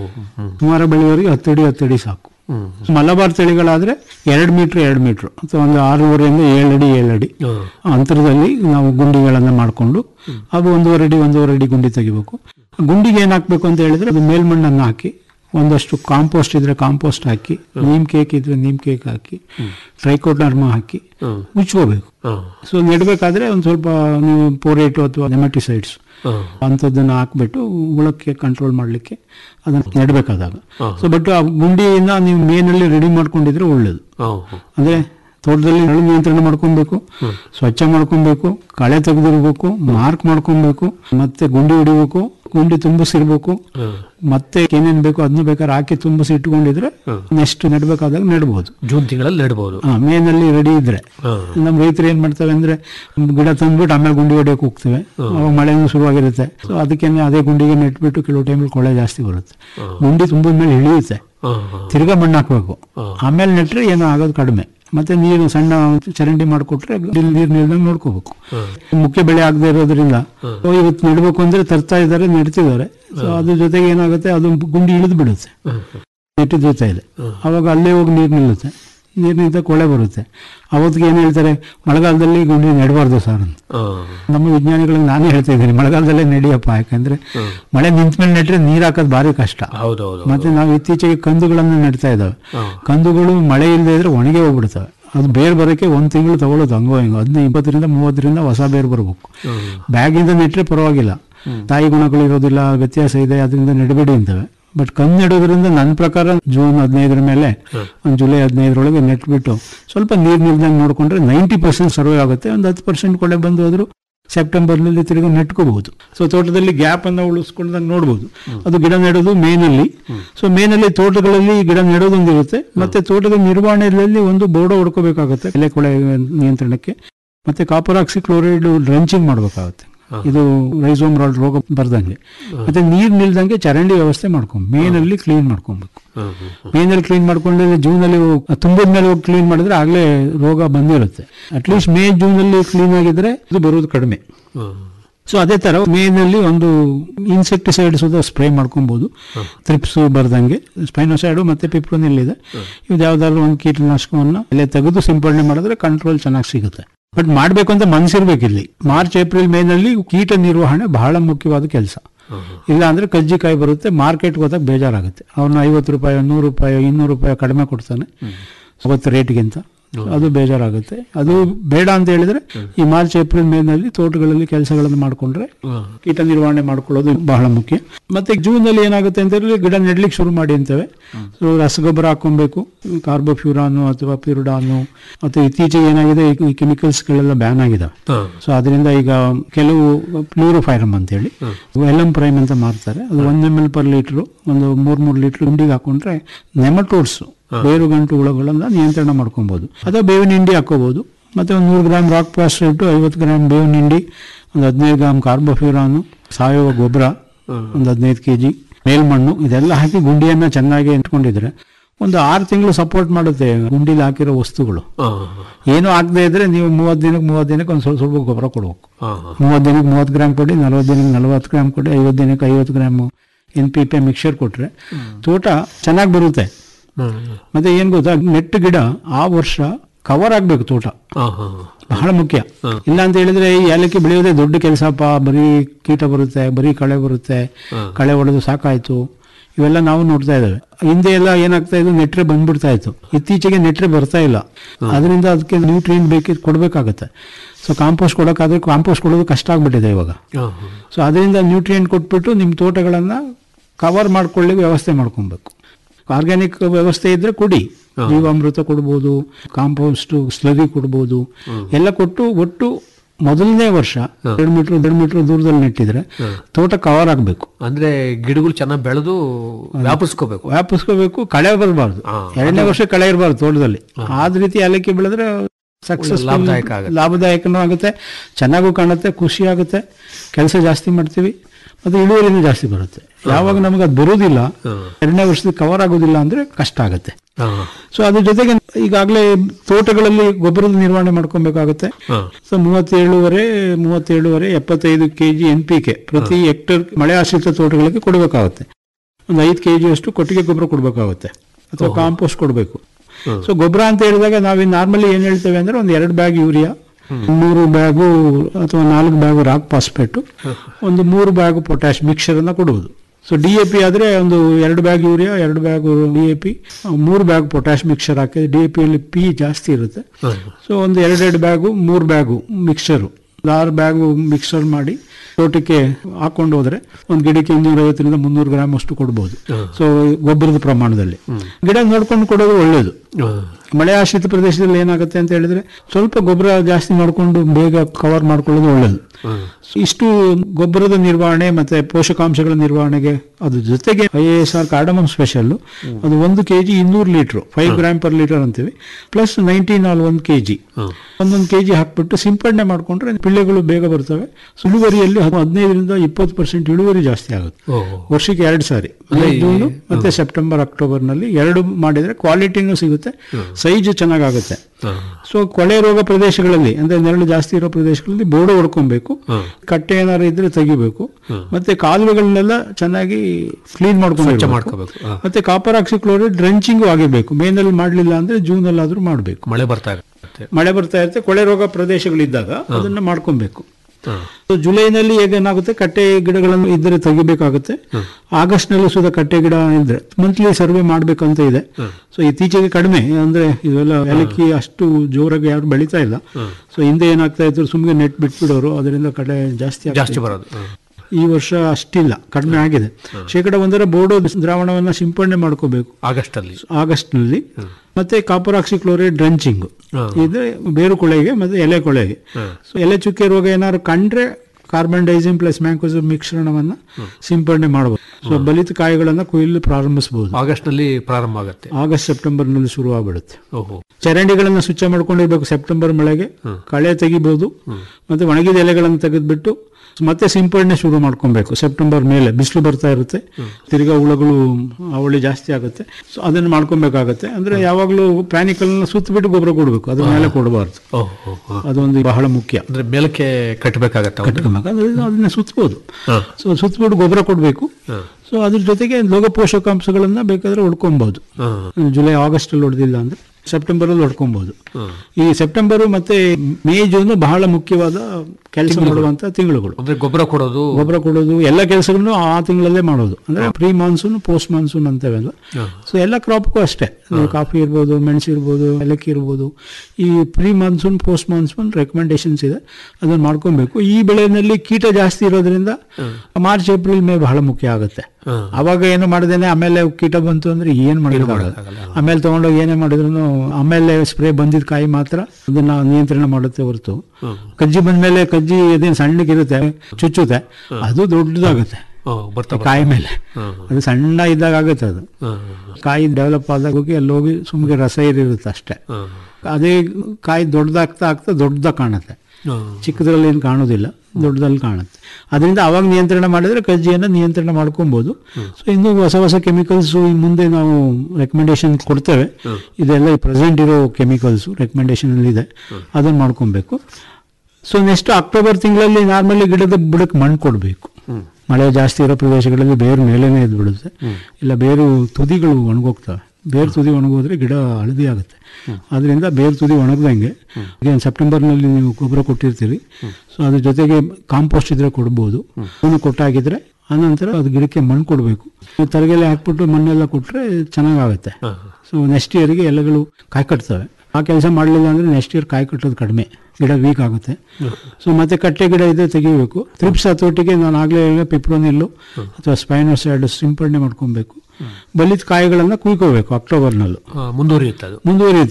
Speaker 6: ಸುಮಾರು ಬೆಳೆಯೋರಿಗೆ ಹತ್ತು ಅಡಿ ಹತ್ತು ಅಡಿ ಸಾಕು ಮಲಬಾರ್ ತಳಿಗಳಾದ್ರೆ ಎರಡು ಮೀಟರ್ ಎರಡು ಮೀಟರ್ ಅಥವಾ ಒಂದು ಆರೂವರೆಯಿಂದ ಏಳು ಅಡಿ ಏಳು ಅಡಿ ಅಂತರದಲ್ಲಿ ನಾವು ಗುಂಡಿಗಳನ್ನ ಮಾಡಿಕೊಂಡು ಅದು ಒಂದೂವರೆ ಅಡಿ ಒಂದೂವರೆ ಅಡಿ ಗುಂಡಿ ತೆಗಿಬೇಕು ಗುಂಡಿಗೆ ಏನ್ ಹಾಕ್ಬೇಕು ಅಂತ ಹೇಳಿದ್ರೆ ಅದು ಮೇಲ್ಮಣ್ಣನ್ನು ಹಾಕಿ ಒಂದಷ್ಟು ಕಾಂಪೋಸ್ಟ್ ಇದ್ರೆ ಕಾಂಪೋಸ್ಟ್ ಹಾಕಿ ನೀಮ್ ಕೇಕ್ ಇದ್ರೆ ನೀಮ್ ಕೇಕ್ ಹಾಕಿ ಟ್ರೈಕೋಡರ್ಮ ಹಾಕಿ ಮುಚ್ಕೋಬೇಕು ಸೊ ನೆಡ್ಬೇಕಾದ್ರೆ ಒಂದ್ ಸ್ವಲ್ಪ ನೀವು ಪೋರೇಟು ಅಥವಾ ನೆಮಟಿಸೈಡ್ಸ್ ಅಂಥದ್ದನ್ನ ಹಾಕ್ಬಿಟ್ಟು ಹುಳಕ್ಕೆ ಕಂಟ್ರೋಲ್ ಮಾಡ್ಲಿಕ್ಕೆ ಅದನ್ನ ನೆಡ್ಬೇಕಾದಾಗ ಸೊ ಬಟ್ ಆ ಗುಂಡಿಯಿಂದ ನೀವು ಮೇನಲ್ಲಿ ರೆಡಿ ಮಾಡ್ಕೊಂಡಿದ್ರೆ ಒಳ್ಳೇದು ಅಂದ್ರೆ ತೋಟದಲ್ಲಿ ನಳು ನಿಯಂತ್ರಣ ಮಾಡ್ಕೊಬೇಕು ಸ್ವಚ್ಛ ಮಾಡ್ಕೊಬೇಕು ಕಳೆ ತೆಗೆದಿರ್ಬೇಕು ಮಾರ್ಕ್ ಮಾಡ್ಕೊಬೇಕು ಮತ್ತೆ ಗುಂಡಿ ಹೊಡಿಬೇಕು ಗುಂಡಿ ತುಂಬಿಸಿರ್ಬೇಕು ಮತ್ತೆ ಏನೇನ್ ಬೇಕು ಅದನ್ನ ಬೇಕಾದ್ರೆ ಹಾಕಿ ತುಂಬಿಸಿ ಇಟ್ಕೊಂಡಿದ್ರೆ ನೆಕ್ಸ್ಟ್ ನೆಡ್ಬೇಕಾದಾಗ ನೆಡ್ಬೋದು
Speaker 5: ಜೂನ್ ತಿಂಗಳಲ್ಲಿ ನೆಡಬಹುದು
Speaker 6: ಆ, ಮೇನಲ್ಲಿ ರೆಡಿ ಇದ್ರೆ ನಮ್ಮ ರೈತರು ಏನ್ ಮಾಡ್ತವೆ ಅಂದ್ರೆ ಗಿಡ ತಂದ್ಬಿಟ್ಟು ಆಮೇಲೆ ಗುಂಡಿ ಹೊಡಿಯಕ್ಕೆ ಹೋಗ್ತವೆ ಅವಾಗ ಮಳೆನೂ ಶುರುವಾಗಿರುತ್ತೆ ಸೊ ಅದಕ್ಕೇನೆ ಅದೇ ಗುಂಡಿಗೆ ನೆಟ್ಬಿಟ್ಟು ಕೆಲವು ಟೈಮಲ್ಲಿ ಕೊಳೆ ಜಾಸ್ತಿ ಬರುತ್ತೆ ಗುಂಡಿ ತುಂಬಿದ ಮೇಲೆ ಇಳಿಯುತ್ತೆ ತಿರ್ಗಾ ಮಣ್ಣು ಹಾಕ್ಬೇಕು ಆಮೇಲೆ ನೆಟ್ರೆ ಏನೋ ಆಗೋದು ಕಡಿಮೆ ಮತ್ತೆ ನೀರು ಸಣ್ಣ ಚರಂಡಿ ಮಾಡಿಕೊಟ್ರೆ ನೀರು ನಿಲ್ದಂಗೆ ನೋಡ್ಕೋಬೇಕು ಮುಖ್ಯ ಬೆಳೆ ಆಗದೆ ಇರೋದ್ರಿಂದ ಓ, ಇವತ್ತು ನೆಡ್ಬೇಕು ಅಂದ್ರೆ ತರ್ತಾ ಇದ್ದಾರೆ ನೆಡ್ತಿದ್ದಾರೆ ಸೊ ಅದ್ರ ಜೊತೆಗೆ ಏನಾಗುತ್ತೆ ಅದು ಗುಂಡಿ ಇಳಿದು ಬಿಡುತ್ತೆ ನೆಟ್ಟಿದ ಜೊತೆ ಇದೆ ಅವಾಗ ಅಲ್ಲೇ ಹೋಗಿ ನೀರು ನಿಲ್ಲುತ್ತೆ ನೀರು ನಿಂತ ಕೊಳೆ ಬರುತ್ತೆ ಅವತ್ತಿಗೆ ಏನ್ ಹೇಳ್ತಾರೆ ಮಳೆಗಾಲದಲ್ಲಿ ಗುಂಡಿ ನೆಡಬಾರ್ದು ಸರ್ ಅಂತ ನಮ್ಮ ವಿಜ್ಞಾನಿಗಳಿಗೆ ನಾನೇ ಹೇಳ್ತಾ ಇದ್ದೀನಿ ಮಳೆಗಾಲದಲ್ಲೇ ನಡಿಯಪ್ಪ ಯಾಕಂದ್ರೆ ಮಳೆ ನಿಂತ ಮೇಲೆ ನೆಟ್ರೆ ನೀರ್ ಹಾಕೋದು ಭಾರಿ ಕಷ್ಟ
Speaker 5: ಹೌದೌದು
Speaker 6: ಮತ್ತೆ ನಾವು ಇತ್ತೀಚೆಗೆ ಕಂದುಗಳನ್ನ ನೆಡ್ತಾ ಇದ್ದಾವೆ ಕಂದುಗಳು ಮಳೆ ಇಲ್ಲದೆ ಇದ್ರೆ ಒಣಗಿ ಹೋಗ್ಬಿಡ್ತವೆ ಅದು ಬೇರ್ ಬರೋಕೆ ಒಂದ್ ತಿಂಗಳು ತಗೊಳ್ಳೋದು ಹಂಗೋ ಹಿಂಗೋ ಹದಿನೈದು ಇಪ್ಪತ್ತರಿಂದ ಮೂವತ್ತರಿಂದ ಹೊಸ ಬೇರ್ ಬರ್ಬೇಕು ಬ್ಯಾಗಿಂದ ನೆಟ್ರೆ ಪರವಾಗಿಲ್ಲ ತಾಯಿ ಗುಣಗಳು ಇರೋದಿಲ್ಲ ವ್ಯತ್ಯಾಸ ಇದೆ ಅದರಿಂದ ನೆಡಬೇಡಿ ಅಂತವೆ ಬಟ್ ಕಂದು ನೆಡೋದ್ರಿಂದ ನನ್ನ ಪ್ರಕಾರ ಜೂನ್ ಹದಿನೈದರ ಮೇಲೆ ಒಂದು ಜುಲೈ ಹದಿನೈದರೊಳಗೆ ನೆಟ್ಬಿಟ್ಟು ಸ್ವಲ್ಪ ನೀರ್ ನಿಲ್ದಂಗೆ ನೋಡ್ಕೊಂಡ್ರೆ ನೈಂಟಿ ಪರ್ಸೆಂಟ್ ಸರ್ವೆ ಆಗುತ್ತೆ ಒಂದು ಹತ್ತು ಪರ್ಸೆಂಟ್ ಕೊಳೆ ಬಂದು ಹೋದ್ರು ಸೆಪ್ಟೆಂಬರ್ನಲ್ಲಿ ತಿರುಗಿ ನೆಟ್ಕೋಬಹುದು ಸೊ ತೋಟದಲ್ಲಿ ಗ್ಯಾಪ್ ಅನ್ನ ಉಳಿಸ್ಕೊಂಡಂಗೆ ನೋಡಬಹುದು ಅದು ಗಿಡ ನೆಡೋದು ಮೇನಲ್ಲಿ ಸೊ ಮೇನಲ್ಲಿ ತೋಟಗಳಲ್ಲಿ ಗಿಡ ನೆಡೋದೊಂದು ಇರುತ್ತೆ ಮತ್ತೆ ತೋಟದ ನಿರ್ವಹಣೆಯಲ್ಲಿ ಒಂದು ಬೋರ್ಡ ಹೊಡ್ಕೋಬೇಕಾಗುತ್ತೆ ಎಲೆ ಕೊಳೆ ನಿಯಂತ್ರಣಕ್ಕೆ ಮತ್ತೆ ಕಾಪರ್ ಆಕ್ಸಿ ಕ್ಲೋರೈಡ್ ಡ್ರಂಚಿಂಗ್ ಮಾಡ್ಬೇಕಾಗುತ್ತೆ ಇದು ರೈಸೋಮ್ ರಾಡ್ ರೋಗ ಬರ್ದಂಗೆ ಮತ್ತೆ ನೀರ್ ನಿಲ್ದಂಗೆ ಚರಂಡಿ ವ್ಯವಸ್ಥೆ ಮಾಡ್ಕೊಂಡು ಮೇನಲ್ಲಿ ಕ್ಲೀನ್ ಮಾಡ್ಕೊಬೇಕು ಮೇನಲ್ಲಿ ಕ್ಲೀನ್ ಮಾಡ್ಕೊಂಡ್ರೆ ಜೂನಲ್ಲಿ ತುಂಬಿದ ಮೇಲೆ ಹೋಗಿ ಕ್ಲೀನ್ ಮಾಡಿದ್ರೆ ಆಗ್ಲೇ ರೋಗ ಬಂದಿರುತ್ತೆ ಅಟ್ಲೀಸ್ಟ್ ಮೇ ಜೂನ್ ಅಲ್ಲಿ ಕ್ಲೀನ್ ಆಗಿದ್ರೆ ಇದು ಬರೋದು ಕಡಿಮೆ ಸೊ ಅದೇ ತರ ಮೇನಲ್ಲಿ ಒಂದು ಇನ್ಸೆಕ್ಟಿಸೈಡ್ ಸುದ ಸ್ಪ್ರೇ ಮಾಡ್ಕೊಬಹುದು ತ್ರಿಪ್ಸ್ ಬರ್ದಂಗೆ ಸ್ಪೈನೋಸೈಡ್ ಮತ್ತೆ ಪಿಪ್ರೋನಿಲ್ ಇದೆ ಇದು ಯಾವ್ದಾದ್ರು ಒಂದು ಕೀಟನಾಶಕವನ್ನ ಎಲೆ ತೆಗೆದು ಸಿಂಪಡಣೆ ಮಾಡಿದ್ರೆ ಕಂಟ್ರೋಲ್ ಚೆನ್ನಾಗಿ ಸಿಗುತ್ತೆ ಬಟ್ ಮಾಡ್ಬೇಕು ಅಂತ ಮನ್ಸಿರ್ಬೇಕು ಇಲ್ಲಿ ಮಾರ್ಚ್ ಏಪ್ರಿಲ್ ಮೇನಲ್ಲಿ ಕೀಟ ನಿರ್ವಹಣೆ ಬಹಳ ಮುಖ್ಯವಾದ ಕೆಲಸ ಇಲ್ಲ ಅಂದ್ರೆ ಕಜ್ಜಿಕಾಯಿ ಬರುತ್ತೆ ಮಾರ್ಕೆಟ್ ಹೋದಾಗ ಬೇಜಾರಾಗುತ್ತೆ ಅವ್ರನ್ನ ಐವತ್ತು ರೂಪಾಯಿ ನೂರು ರೂಪಾಯಿ ಇನ್ನೂರು ರೂಪಾಯಿ ಕಡಿಮೆ ಕೊಡ್ತಾನೆ ಅವತ್ತು ರೇಟ್ಗಿಂತ ಅದು ಬೇಜಾರಾಗುತ್ತೆ ಅದು ಬೇಡ ಅಂತ ಹೇಳಿದ್ರೆ ಈ ಮಾರ್ಚ್ ಏಪ್ರಿಲ್ ಮೇನಲ್ಲಿ ತೋಟಗಳಲ್ಲಿ ಕೆಲಸಗಳನ್ನು ಮಾಡ್ಕೊಂಡ್ರೆ ಕೀಟ ನಿರ್ವಹಣೆ ಮಾಡ್ಕೊಳ್ಳೋದು ಬಹಳ ಮುಖ್ಯ ಮತ್ತೆ ಜೂನ್ ಅಲ್ಲಿ ಏನಾಗುತ್ತೆ ಅಂತ ಹೇಳಿದ್ರೆ ಗಿಡ ನೆಡ್ಲಿಕ್ಕೆ ಶುರು ಮಾಡಿ ಅಂತವೆ ಸೊ ರಸಗೊಬ್ಬರ ಹಾಕೊಬೇಕು ಕಾರ್ಬೋಫ್ಯೂರಾನು ಅಥವಾ ಪಿರುಡಾನು ಅಥವಾ ಇತ್ತೀಚೆಗೆ ಏನಾಗಿದೆ ಈ ಕೆಮಿಕಲ್ಸ್ ಗಳೆಲ್ಲ ಬ್ಯಾನ್ ಆಗಿದಾವೆ ಸೊ ಅದರಿಂದ ಈಗ ಕೆಲವು ಪ್ಲೂರೋಫೈರಮ್ ಅಂತ ಹೇಳಿ ಎಲಂ ಪ್ರೈಮ್ ಅಂತ ಮಾರ್ತಾರೆ ಅದು ಒಂದ್ ಎಮ್ ಎಲ್ ಪರ್ ಲೀಟರ್ ಒಂದು ಮೂರ್ ಮೂರ್ ಲೀಟರ್ ಗುಂಡಿಗೆ ಹಾಕೊಂಡ್ರೆ ನೆಮಟೋಡ್ಸ್ ಬೇರು ಗಂಟು ಹುಳಗಳನ್ನ ನಿಯಂತ್ರಣ ಮಾಡ್ಕೊಬಹುದು ಅಥವಾ ಬೇವಿನ ಹಿಂಡಿ ಹಾಕೋಬಹುದು ಮತ್ತೆ ಒಂದು ನೂರು ಗ್ರಾಮ್ ರಾಕ್ ಪ್ಲಾಸ್ಟೇಟ್ ಐವತ್ತು ಗ್ರಾಮ್ ಬೇವಿನ ಹಿಂಡಿ ಒಂದು ಹದಿನೈದು ಗ್ರಾಮ್ ಕಾರ್ಬೋಫ್ಯೂರಾನು ಸಾವಯವ ಗೊಬ್ಬರ ಒಂದು ಹದಿನೈದು ಕೆಜಿ ಮೇಲ್ಮಣ್ಣು ಇದೆಲ್ಲ ಹಾಕಿ ಗುಂಡಿಯನ್ನ ಚೆನ್ನಾಗಿ ಇಟ್ಕೊಂಡಿದ್ರೆ ಒಂದು ಆರು ತಿಂಗಳು ಸಪೋರ್ಟ್ ಮಾಡುತ್ತೆ ಗುಂಡಿಲಿ ಹಾಕಿರೋ ವಸ್ತುಗಳು ಏನು ಆಗದೆ ಇದ್ರೆ ನೀವು ಮೂವತ್ತು ದಿನಕ್ಕೆ ಮೂವತ್ತು ದಿನಕ್ಕೆ ಒಂದು ಸ್ವಲ್ಪ ಸ್ವಲ್ಪ ಗೊಬ್ಬರ ಕೊಡ್ಬೇಕು ಮೂವತ್ತು ದಿನಕ್ಕೆ ಮೂವತ್ತು ಗ್ರಾಮ್ ಕೊಡಿ ನಲವತ್ತು ದಿನಕ್ಕೆ ನಲವತ್ತು ಗ್ರಾಮ್ ಕೊಡಿ ಐವತ್ತು ದಿನಕ್ಕೆ ಐವತ್ತು gram N P P mixture ಕೊಟ್ರೆ ತೋಟ ಚೆನ್ನಾಗಿ ಬರುತ್ತೆ ಮತ್ತೆ ಏನ್ ಗೊತ್ತಾ ನೆಟ್ಟು ಗಿಡ ಆ ವರ್ಷ ಕವರ್ ಆಗ್ಬೇಕು ತೋಟ ಬಹಳ ಮುಖ್ಯ ಇಲ್ಲ ಅಂತ ಹೇಳಿದ್ರೆ ಈ ಏಲಕ್ಕಿ ಬೆಳೆಯೋದೇ ದೊಡ್ಡ ಕೆಲಸಪ್ಪ ಬರೀ ಕೀಟ ಬರುತ್ತೆ ಬರೀ ಕಳೆ ಬರುತ್ತೆ ಕಳೆ ಹೊಡೆದು ಸಾಕಾಯ್ತು ಇವೆಲ್ಲ ನಾವು ನೋಡ್ತಾ ಇದ್ದೇವೆ ಹಿಂದೆ ಎಲ್ಲ ಏನಾಗ್ತಾ ಇದ್ದು ನೆಟ್ರೆ ಬಂದ್ಬಿಡ್ತಾ ಇತ್ತು ಇತ್ತೀಚೆಗೆ ನೆಟ್ರೆ ಬರ್ತಾ ಇಲ್ಲ ಅದರಿಂದ ಅದಕ್ಕೆ ನ್ಯೂಟ್ರಿಯನ್ ಬೇಕಿ ಕೊಡ್ಬೇಕಾಗತ್ತೆ ಸೊ ಕಾಂಪೋಸ್ಟ್ ಕೊಡೋಕ್ಕಾದ್ರೆ ಕಾಂಪೋಸ್ಟ್ ಕೊಡೋದು ಕಷ್ಟ ಆಗ್ಬಿಟ್ಟಿದೆ ಇವಾಗ ಸೊ ಅದರಿಂದ ನ್ಯೂಟ್ರಿಯೆಂಟ್ ಕೊಟ್ಬಿಟ್ಟು ನಿಮ್ಮ ತೋಟಗಳನ್ನ ಕವರ್ ಮಾಡ್ಕೊಳ್ಳಿ ವ್ಯವಸ್ಥೆ ಮಾಡ್ಕೊಬೇಕು ಆರ್ಗ್ಯಾನಿಕ್ ವ್ಯವಸ್ಥೆ ಇದ್ರೆ ಕೊಡಿ ಜೀವಾಮೃತ ಕೊಡ್ಬೋದು ಕಾಂಪೋಸ್ಟ್ ಸ್ಲರಿ ಕೊಡ್ಬೋದು ಎಲ್ಲ ಕೊಟ್ಟು ಒಟ್ಟು ಮೊದಲನೇ ವರ್ಷ ಎರಡು ಮೀಟರ್ ಎರಡು ಮೀಟರ್ ದೂರದಲ್ಲಿ ನೆಟ್ಟಿದ್ರೆ ತೋಟ ಕವರ್ ಆಗಬೇಕು
Speaker 5: ಅಂದ್ರೆ ಗಿಡಗಳು ಚೆನ್ನಾಗಿ ಬೆಳೆದು ವ್ಯಾಪಿಸ್ಕೋಬೇಕು
Speaker 6: ವ್ಯಾಪಿಸ್ಕೋಬೇಕು ಕಳೆ ಬರಬಾರ್ದು ಎರಡನೇ ವರ್ಷ ಕಳೆ ಇರಬಾರ್ದು ತೋಟದಲ್ಲಿ ಆದ ರೀತಿ ಏಲಕ್ಕಿ ಬೆಳೆದ್ರೆ ಸಕ್ಸಸ್
Speaker 5: ಲಾಭದಾಯಕ ಆಗುತ್ತೆ.
Speaker 6: ಲಾಭದಾಯಕನೂ ಆಗುತ್ತೆ ಚೆನ್ನಾಗೂ ಕಾಣುತ್ತೆ ಖುಷಿ ಆಗುತ್ತೆ ಕೆಲಸ ಜಾಸ್ತಿ ಮಾಡ್ತೀವಿ ಮತ್ತೆ ಇಳುವರಿನೂ ಜಾಸ್ತಿ ಬರುತ್ತೆ ಯಾವಾಗ ನಮಗೆ ಅದು ಬರೋದಿಲ್ಲ ಎರಡನೇ ವರ್ಷದ ಕವರ್ ಆಗೋದಿಲ್ಲ ಅಂದ್ರೆ ಕಷ್ಟ ಆಗುತ್ತೆ
Speaker 5: ಹಾ.
Speaker 6: ಸೊ ಅದ್ರ ಜೊತೆಗೆ ಈಗಾಗಲೇ ತೋಟಗಳಲ್ಲಿ ಗೊಬ್ಬರದ ನಿರ್ವಹಣೆ ಮಾಡ್ಕೊಬೇಕಾಗುತ್ತೆ
Speaker 5: ಹಾ.
Speaker 6: ಸೊ ಮೂವತ್ತೇಳುವರೆ ಮೂವತ್ತೇಳುವರೆ ಎಪ್ಪತ್ತೈದು ಕೆಜಿ ಎನ್ ಪಿ ಕೆ ಪ್ರತಿ ಹೆಕ್ಟರ್ ಮಳೆ ಆಶ್ರಿತ ತೋಟಗಳಿಗೆ ಕೊಡಬೇಕಾಗುತ್ತೆ ಒಂದು ಐದು ಕೆಜಿ ಅಷ್ಟು ಕೊಟ್ಟಿಗೆ ಗೊಬ್ಬರ ಕೊಡಬೇಕಾಗುತ್ತೆ ಅಥವಾ ಕಾಂಪೋಸ್ಟ್ ಕೊಡಬೇಕು ಸೊ ಗೊಬ್ಬರ ಅಂತ ಹೇಳಿದಾಗ ನಾವು ನಾರ್ಮಲಿ ಏನ್ ಹೇಳ್ತೇವೆ ಅಂದ್ರೆ ಒಂದು ಎರಡು ಬ್ಯಾಗ್ ಯೂರಿಯಾ ಮೂರು ಬ್ಯಾಗು ಅಥವಾ ನಾಲ್ಕು ಬ್ಯಾಗು ರಾಕ್ ಫಾಸ್ಫೇಟ್ ಒಂದು ಮೂರು ಬ್ಯಾಗು ಪೊಟ್ಯಾಶ್ ಮಿಕ್ಸರ್ ಅನ್ನ ಕೊಡುವುದು ಸೊ ಡಿ ಎ ಪಿ ಆದ್ರೆ ಒಂದು ಎರಡು ಬ್ಯಾಗ್ ಯೂರಿಯಾ ಎರಡು ಬ್ಯಾಗ್ ಡಿ ಎ ಪಿ ಮೂರು ಬ್ಯಾಗ್ ಪೊಟ್ಯಾಶ್ ಮಿಕ್ಸರ್ ಹಾಕಿದ್ರೆ ಡಿ ಎ ಪಿಯಲ್ಲಿ ಪಿ ಜಾಸ್ತಿ ಇರುತ್ತೆ ಸೊ ಒಂದು ಎರಡೆರಡು ಬ್ಯಾಗು ಮೂರು ಬ್ಯಾಗು ಮಿಕ್ಸರು ಆರು ಬ್ಯಾಗು ಮಿಕ್ಸರ್ ಮಾಡಿ ತೋಟಕ್ಕೆ ಹಾಕೊಂಡು ಹೋದ್ರೆ ಒಂದು ಗಿಡಕ್ಕೆ ಇನ್ನೂರ ಐವತ್ತರಿಂದ ಮುನ್ನೂರು ಗ್ರಾಮ್ ಅಷ್ಟು ಕೊಡ್ಬೋದು ಸೊ ಗೊಬ್ಬರದ ಪ್ರಮಾಣದಲ್ಲಿ ಗಿಡ ನೋಡ್ಕೊಂಡು ಕೊಡೋದು ಒಳ್ಳೇದು ಮಳೆ ಆಶ್ರಿತ ಪ್ರದೇಶದಲ್ಲಿ ಏನಾಗುತ್ತೆ ಅಂತ ಹೇಳಿದ್ರೆ ಸ್ವಲ್ಪ ಗೊಬ್ಬರ ಜಾಸ್ತಿ ಮಾಡಿಕೊಂಡು ಬೇಗ ಕವರ್ ಮಾಡ್ಕೊಳ್ಳೋದು ಒಳ್ಳೇದು ಇಷ್ಟು ಗೊಬ್ಬರದ ನಿರ್ವಹಣೆ ಮತ್ತೆ ಪೋಷಕಾಂಶಗಳ ನಿರ್ವಹಣೆಗೆ ಅದ್ರ ಜೊತೆಗೆ I A S R cardamom special ಅದು ಒಂದು ಕೆಜಿ ಇನ್ನೂರು litre five gram per litre ಅಂತೀವಿ ಪ್ಲಸ್ ನೈನ್ಟೀನ್ ಆಲ್ ಒಂದು ಕೆಜಿ ಒಂದೊಂದು ಕೆಜಿ ಹಾಕ್ಬಿಟ್ಟು ಸಿಂಪಡಣೆ ಮಾಡ್ಕೊಂಡ್ರೆ ಪಿಳ್ಳೆಗಳು ಬೇಗ ಬರ್ತವೆ ಸೊ ಇಳುವರಿಯಲ್ಲಿ ಹದ್- ಹದಿನೈದರಿಂದ ಇಪ್ಪತ್ತು ಪರ್ಸೆಂಟ್ ಇಳುವರಿ ಜಾಸ್ತಿ ಆಗುತ್ತೆ
Speaker 5: ಓಹೋ.
Speaker 6: ವರ್ಷಕ್ಕೆ ಎರಡು ಸಾರಿ ಮೇ, ಜೂನ್ ಮತ್ತೆ ಸೆಪ್ಟೆಂಬರ್ ಅಕ್ಟೋಬರ್ ನಲ್ಲಿ ಎರಡು ಮಾಡಿದ್ರೆ ಕ್ವಾಲಿಟಿನೂ ಸಿಗುತ್ತೆ ಸೈಜ್ ಚೆನ್ನಾಗಾಗುತ್ತೆ ಸೊ ಕೊಳೆ ರೋಗ ಪ್ರದೇಶಗಳಲ್ಲಿ ಅಂದ್ರೆ ನೆರಳು ಜಾಸ್ತಿ ಇರೋ ಪ್ರದೇಶಗಳಲ್ಲಿ ಬೋರ್ಡು ಹೊಡ್ಕೊಬೇಕು ಕಟ್ಟೆ ಏನಾರು ಇದ್ರೆ ತೆಗಿಬೇಕು ಮತ್ತೆ ಕಾಲುವೆಗಳನ್ನೆಲ್ಲ ಚೆನ್ನಾಗಿ ಕ್ಲೀನ್ ಮಾಡ್ಕೊಂಡು
Speaker 5: ಮಾಡ್ಕೋಬೇಕು. ಹಾ.
Speaker 6: ಮತ್ತೆ ಕಾಪರ್ ಆಕ್ಸಿಕ್ಲೋರೈಡ್ ಡ್ರೆಂಚಿಂಗು ಆಗಿರ್ಬೇಕು ಮೇನಲ್ಲಿ ಮಾಡ್ಲಿಲ್ಲ ಅಂದ್ರೆ ಜೂನ್ ಅಲ್ಲಾದ್ರೂ ಮಾಡಬೇಕು
Speaker 5: ಮಳೆ ಬರ್ತಾ ಇರುತ್ತೆ
Speaker 6: ಮಳೆ ಬರ್ತಾ ಇರುತ್ತೆ ಕೊಳೆ ರೋಗ ಪ್ರದೇಶಗಳಿದ್ದಾಗ ಅದನ್ನ ಮಾಡ್ಕೊಬೇಕು
Speaker 5: ಹಾ.
Speaker 6: ಸೊ ಜುಲೈನಲ್ಲಿ ಈಗ ಏನಾಗುತ್ತೆ ಕಟ್ಟೆ ಗಿಡಗಳನ್ನು ಇದ್ದರೆ ತೆಗಿಬೇಕಾಗುತ್ತೆ ಆಗಸ್ಟ್ ನಲ್ಲಿ ಸುದ ಕಟ್ಟೆ ಗಿಡ ಇದ್ರೆ ಮಂತ್ಲಿ ಸರ್ವೆ ಮಾಡ್ಬೇಕಂತ ಇದೆ ಸೊ ಇತ್ತೀಚೆಗೆ ಕಡಿಮೆ ಅಂದ್ರೆ ಇವೆಲ್ಲ ಏಲಕ್ಕಿ ಅಷ್ಟು ಜೋರಾಗಿ ಯಾರು ಬೆಳೀತಾ ಇಲ್ಲ ಸೊ ಹಿಂದೆ ಏನಾಗ್ತಾ ಇದ್ರು ಸುಮ್ಮನೆ ನೆಟ್ ಬಿಟ್ಬಿಡೋರು ಅದರಿಂದ ಕಡೆ ಜಾಸ್ತಿ ಆಗ್ತಾ
Speaker 5: ಜಾಸ್ತಿ
Speaker 6: ಇತ್ತು.
Speaker 5: ಬರೋದು ಹಾ.
Speaker 6: ಈ ವರ್ಷ ಅಷ್ಟಿಲ್ಲ ಕಡಿಮೆ ಆಗಿದೆ ಶೇಕಡ ಒಂದರ ಬೋರ್ಡೋ ದ್ರಾವಣವನ್ನ ಸಿಂಪಡಣೆ ಮಾಡ್ಕೋಬೇಕು
Speaker 5: ಆಗಸ್ಟ್ ಅಲ್ಲಿ
Speaker 6: ಆಗಸ್ಟ್ ನಲ್ಲಿ ಮತ್ತೆ ಕಾಪರ್ ಆಕ್ಸಿಕ್ಲೋರೈಡ್ ಡ್ರಂಚಿಂಗ್
Speaker 5: ಹಾ.
Speaker 6: ಇದು ಬೇರು ಕೊಳೆಗೆ ಮತ್ತೆ ಎಲೆ ಕೊಳೆಗೆ ಸೊ ಎಲೆ ಚುಕ್ಕೆ ರೋಗ ಏನಾದ್ರು ಕಂಡ್ರೆ ಕಾರ್ಬನ್ ಡೈಸಿಮ್ ಪ್ಲಸ್ ಮ್ಯಾಂಕೋಸಮ್ ಮಿಶ್ರಣವನ್ನ ಸಿಂಪಡಣೆ ಮಾಡಬಹುದು ಸೊ ಬಲಿತ ಕಾಯಿಗಳನ್ನ ಕೊಯ್ಲು ಪ್ರಾರಂಭಿಸಬಹುದು
Speaker 5: ಆಗಸ್ಟ್ ನಲ್ಲಿ ಪ್ರಾರಂಭ ಆಗುತ್ತೆ
Speaker 6: ಆಗಸ್ಟ್ ಸೆಪ್ಟೆಂಬರ್ ನಲ್ಲಿ ಶುರು ಆಗ್ಬಿಡುತ್ತೆ
Speaker 5: ಓಹೋ
Speaker 6: ಚರಂಡಿಗಳನ್ನ ಸ್ವಚ್ಛ ಮಾಡ್ಕೊಂಡಿರ್ಬೇಕು ಸೆಪ್ಟೆಂಬರ್ ಮಳೆಗೆ ಕಳೆ ತೆಗಿಬಹುದು ಮತ್ತೆ ಒಣಗಿದ ಎಲೆಗಳನ್ನು ತೆಗೆದ್ಬಿಟ್ಟು ಮತ್ತೆ ಸಿಂಪಡಣೆ ಶುರು ಮಾಡ್ಕೊಬೇಕು ಸೆಪ್ಟೆಂಬರ್ ಮೇಲೆ ಬಿಸಿಲು ಬರ್ತಾ ಇರುತ್ತೆ ತಿರ್ಗಾ ಹುಳಗಳು ಅವಳಿ ಜಾಸ್ತಿ ಆಗುತ್ತೆ ಸೊ ಅದನ್ನ ಮಾಡ್ಕೊಬೇಕಾಗತ್ತೆ ಅಂದ್ರೆ ಯಾವಾಗಲೂ ಪ್ಯಾನಿಕಲ್ ಸುತ್ತಬಿಟ್ಟು ಗೊಬ್ಬರ ಕೊಡಬೇಕು ಅದ್ರ ಮೇಲೆ ಕೊಡಬಾರ್ದು
Speaker 5: ಓಹೋ ಹಾ.
Speaker 6: ಅದೊಂದು ಬಹಳ ಮುಖ್ಯ
Speaker 5: ಅಂದ್ರೆ ಮೇಲಕ್ಕೆ ಕಟ್ಟಬೇಕಾಗತ್ತೆ ಅವ್ರು.
Speaker 6: ಕಟ್ಕೊಬೇಕು ಅಂದ್ರೆ ಅದನ್ನ ಸುತ್ತಬಹುದು
Speaker 5: ಹಾ.
Speaker 6: ಸೊ ಸುತ್ತಬಿಟ್ಟು ಗೊಬ್ಬರ ಕೊಡಬೇಕು ಸೊ ಅದ್ರ ಜೊತೆಗೆ ಲೋಹ ಪೋಷಕಾಂಶಗಳನ್ನ ಬೇಕಾದ್ರೆ ಹೊಡ್ಕೊಬಹುದು
Speaker 5: ಹಾ.
Speaker 6: ಜುಲೈ ಆಗಸ್ಟ್ ಅಲ್ಲಿ ಹೊಡೆದಿಲ್ಲ ಅಂದ್ರೆ ಸೆಪ್ಟೆಂಬರ್ ಅಲ್ಲಿ ಹೊಡ್ಕೊಬಹುದು ಈ ಸೆಪ್ಟೆಂಬರ್ ಮತ್ತೆ ಮೇ ಜೂನ್ ಬಹಳ ಮುಖ್ಯವಾದ ಕೆಲಸ ಮಾಡುವಂತ ತಿಂಗಳುಗಳು
Speaker 5: ಅಂದ್ರೆ ಗೊಬ್ಬರ ಕೊಡೋದು
Speaker 6: ಗೊಬ್ಬರ ಕೊಡೋದು ಎಲ್ಲ ಕೆಲಸಗಳನ್ನು ಆ ತಿಂಗಳಲ್ಲೇ ಮಾಡೋದು ಅಂದ್ರೆ ಪ್ರೀ ಮಾನ್ಸೂನ್ ಪೋಸ್ಟ್ ಮಾನ್ಸೂನ್ ಅಂತವೆಲ್ಲ ಸೊ ಎಲ್ಲ ಕ್ರಾಪ್ಗೂ ಅಷ್ಟೇ ಕಾಫಿ ಇರ್ಬೋದು ಮೆಣಸು ಇರ್ಬೋದು ಏಲಕ್ಕಿ ಇರ್ಬೋದು ಈ pre monsoon post monsoon recommendations ಇದೆ ಅದನ್ನ ಮಾಡ್ಕೊಬೇಕು ಈ ಬೆಳೆನಲ್ಲಿ ಕೀಟ ಜಾಸ್ತಿ ಇರೋದ್ರಿಂದ ಮಾರ್ಚ್ ಏಪ್ರಿಲ್ ಮೇ ಬಹಳ ಮುಖ್ಯ ಆಗುತ್ತೆ ಅವಾಗ ಏನು ಮಾಡದೇನೆ ಆಮೇಲೆ ಕೀಟ ಬಂತು ಅಂದ್ರೆ ಏನ್ ಮಾಡೋಕ್ಕಾಗಲ್ಲ ಆಮೇಲೆ ತಗೊಂಡೋಗಿ ಏನೇ ಮಾಡಿದ್ರು ಆಮೇಲೆ ಸ್ಪ್ರೇ ಬಂದಿದ್ದ ಕಾಯಿ ಮಾತ್ರ ಅದನ್ನ ನಿಯಂತ್ರಣ ಮಾಡುತ್ತೆ ಹೊರತು ಕಜ್ಜಿ ಬಂದ್ಮೇಲೆ ಕಜ್ಜಿ ಅದೇನು ಸಣ್ಣಗಿರುತ್ತೆ ಚುಚ್ಚುತ್ತೆ ಅದು ದೊಡ್ಡದಾಗುತ್ತೆ
Speaker 5: ಓ, ಬರ್ತಾ ಬರ್ತಾ.
Speaker 6: ಕಾಯಿ ಮೇಲೆ ಅದು ಸಣ್ಣ ಇದ್ದಾಗ ಆಗುತ್ತೆ ಅದು
Speaker 5: ಹಾ,
Speaker 6: ಕಾಯಿ ಡೆವಲಪ್ ಆದಾಗ ಹೋಗಿ ಅಲ್ಲಿ ಹೋಗಿ ಸುಮ್ಗೆ ರಸ ಇರುತ್ತೆ ಅಷ್ಟೇ
Speaker 5: ಹಾ,
Speaker 6: ಅದೇ ಕಾಯಿ ದೊಡ್ಡದಾಗ್ತಾ ಆಗ್ತಾ ದೊಡ್ಡದಾಗ ಕಾಣುತ್ತೆ
Speaker 5: ಹಾ.
Speaker 6: ಚಿಕ್ಕದ್ರಲ್ಲಿ ಏನು ಕಾಣೋದಿಲ್ಲ ದೊಡ್ಡದಲ್ಲಿ ಕಾಣುತ್ತೆ ಅದರಿಂದ ಅವಾಗ ನಿಯಂತ್ರಣ ಮಾಡಿದ್ರೆ ಕಜ್ಜಿಯನ್ನು ನಿಯಂತ್ರಣ ಮಾಡ್ಕೊಬೋದು ಸೊ ಇನ್ನು ಹೊಸ ಹೊಸ ಕೆಮಿಕಲ್ಸ್ ಮುಂದೆ ನಾವು ರೆಕಮೆಂಡೇಶನ್ ಕೊಡ್ತೇವೆ ಇದೆಲ್ಲ ಪ್ರೆಸೆಂಟ್ ಇರೋ ಕೆಮಿಕಲ್ಸ್ ರೆಕಮೆಂಡೇಶನ್ ಅಲ್ಲಿ ಇದೆ ಅದನ್ನ ಮಾಡ್ಕೊಬೇಕು ಸೊ ನೆಕ್ಸ್ಟ್ ಅಕ್ಟೋಬರ್ ತಿಂಗಳಲ್ಲಿ ನಾರ್ಮಲಿ ಗಿಡದ ಬುಡಕ್ಕೆ ಮಣ್ಣು ಕೊಡಬೇಕು ಮಳೆ ಜಾಸ್ತಿ ಇರೋ ಪ್ರದೇಶಗಳಲ್ಲಿ ಬೇರು ಮೇಲೇನೆ ಎದ್ದು ಬಿಡುತ್ತೆ ಇಲ್ಲ ಬೇರು ತುದಿಗಳು ಒಣಗೋಗ್ತವೆ ಬೇರು ತುದಿ ಒಣಗೋದ್ರೆ ಗಿಡ ಹಳದಿ ಆಗುತ್ತೆ ಅದರಿಂದ ಬೇರು ತುದಿ ಒಣಗ್ದಂಗೆ ಈಗ ಸೆಪ್ಟೆಂಬರ್ನಲ್ಲಿ ನೀವು ಗೊಬ್ಬರ ಕೊಟ್ಟಿರ್ತೀರಿ ಸೊ ಅದ್ರ ಜೊತೆಗೆ ಕಾಂಪೋಸ್ಟ್ ಇದ್ರೆ ಕೊಡ್ಬೋದು ಅವನು ಕೊಟ್ಟಾಗಿದ್ರೆ ಆನಂತರ ಅದು ಗಿಡಕ್ಕೆ ಮಣ್ಣು ಕೊಡಬೇಕು ತರಗೆಲೆ ಹಾಕ್ಬಿಟ್ಟು ಮಣ್ಣೆಲ್ಲ ಕೊಟ್ಟರೆ ಚೆನ್ನಾಗಾಗುತ್ತೆ ಸೊ ನೆಕ್ಸ್ಟ್ ಇಯರ್ಗೆ ಎಲೆಗಳು ಕಾಯಿ ಕಟ್ತವೆ ಆ ಕೆಲಸ ಮಾಡಲಿಲ್ಲ ಅಂದ್ರೆ ನೆಕ್ಸ್ಟ್ ಇಯರ್ ಕಾಯಿ ಕಟ್ಟೋದು ಕಡಿಮೆ ಗಿಡ ವೀಕ್ ಆಗುತ್ತೆ ಸೊ ಮತ್ತೆ ಕಟ್ಟೆ ಗಿಡ ಇದೆ ತೆಗಿಬೇಕು ತ್ರಿಪ್ಸ್ ಹತೋಟಿಗೆ ನಾನು ಆಗಲೇ ಹೇಳಿದ ಪಿಪ್ರೋನಿಲ್ಲು ಅಥವಾ ಸ್ಪೈನೋಸೈಡ್ ಸಿಂಪಡಣೆ ಮಾಡ್ಕೊಬೇಕು ಬಲಿತ ಕಾಯಿಗಳನ್ನ ಕುಯ್ಕೋಬೇಕು ಅಕ್ಟೋಬರ್ನಲ್ಲೂ
Speaker 5: ಆ, ಮುಂದುವರಿಯುತ್ತೆ ಅದು
Speaker 6: ಮುಂದುವರಿಯುತ್ತೆ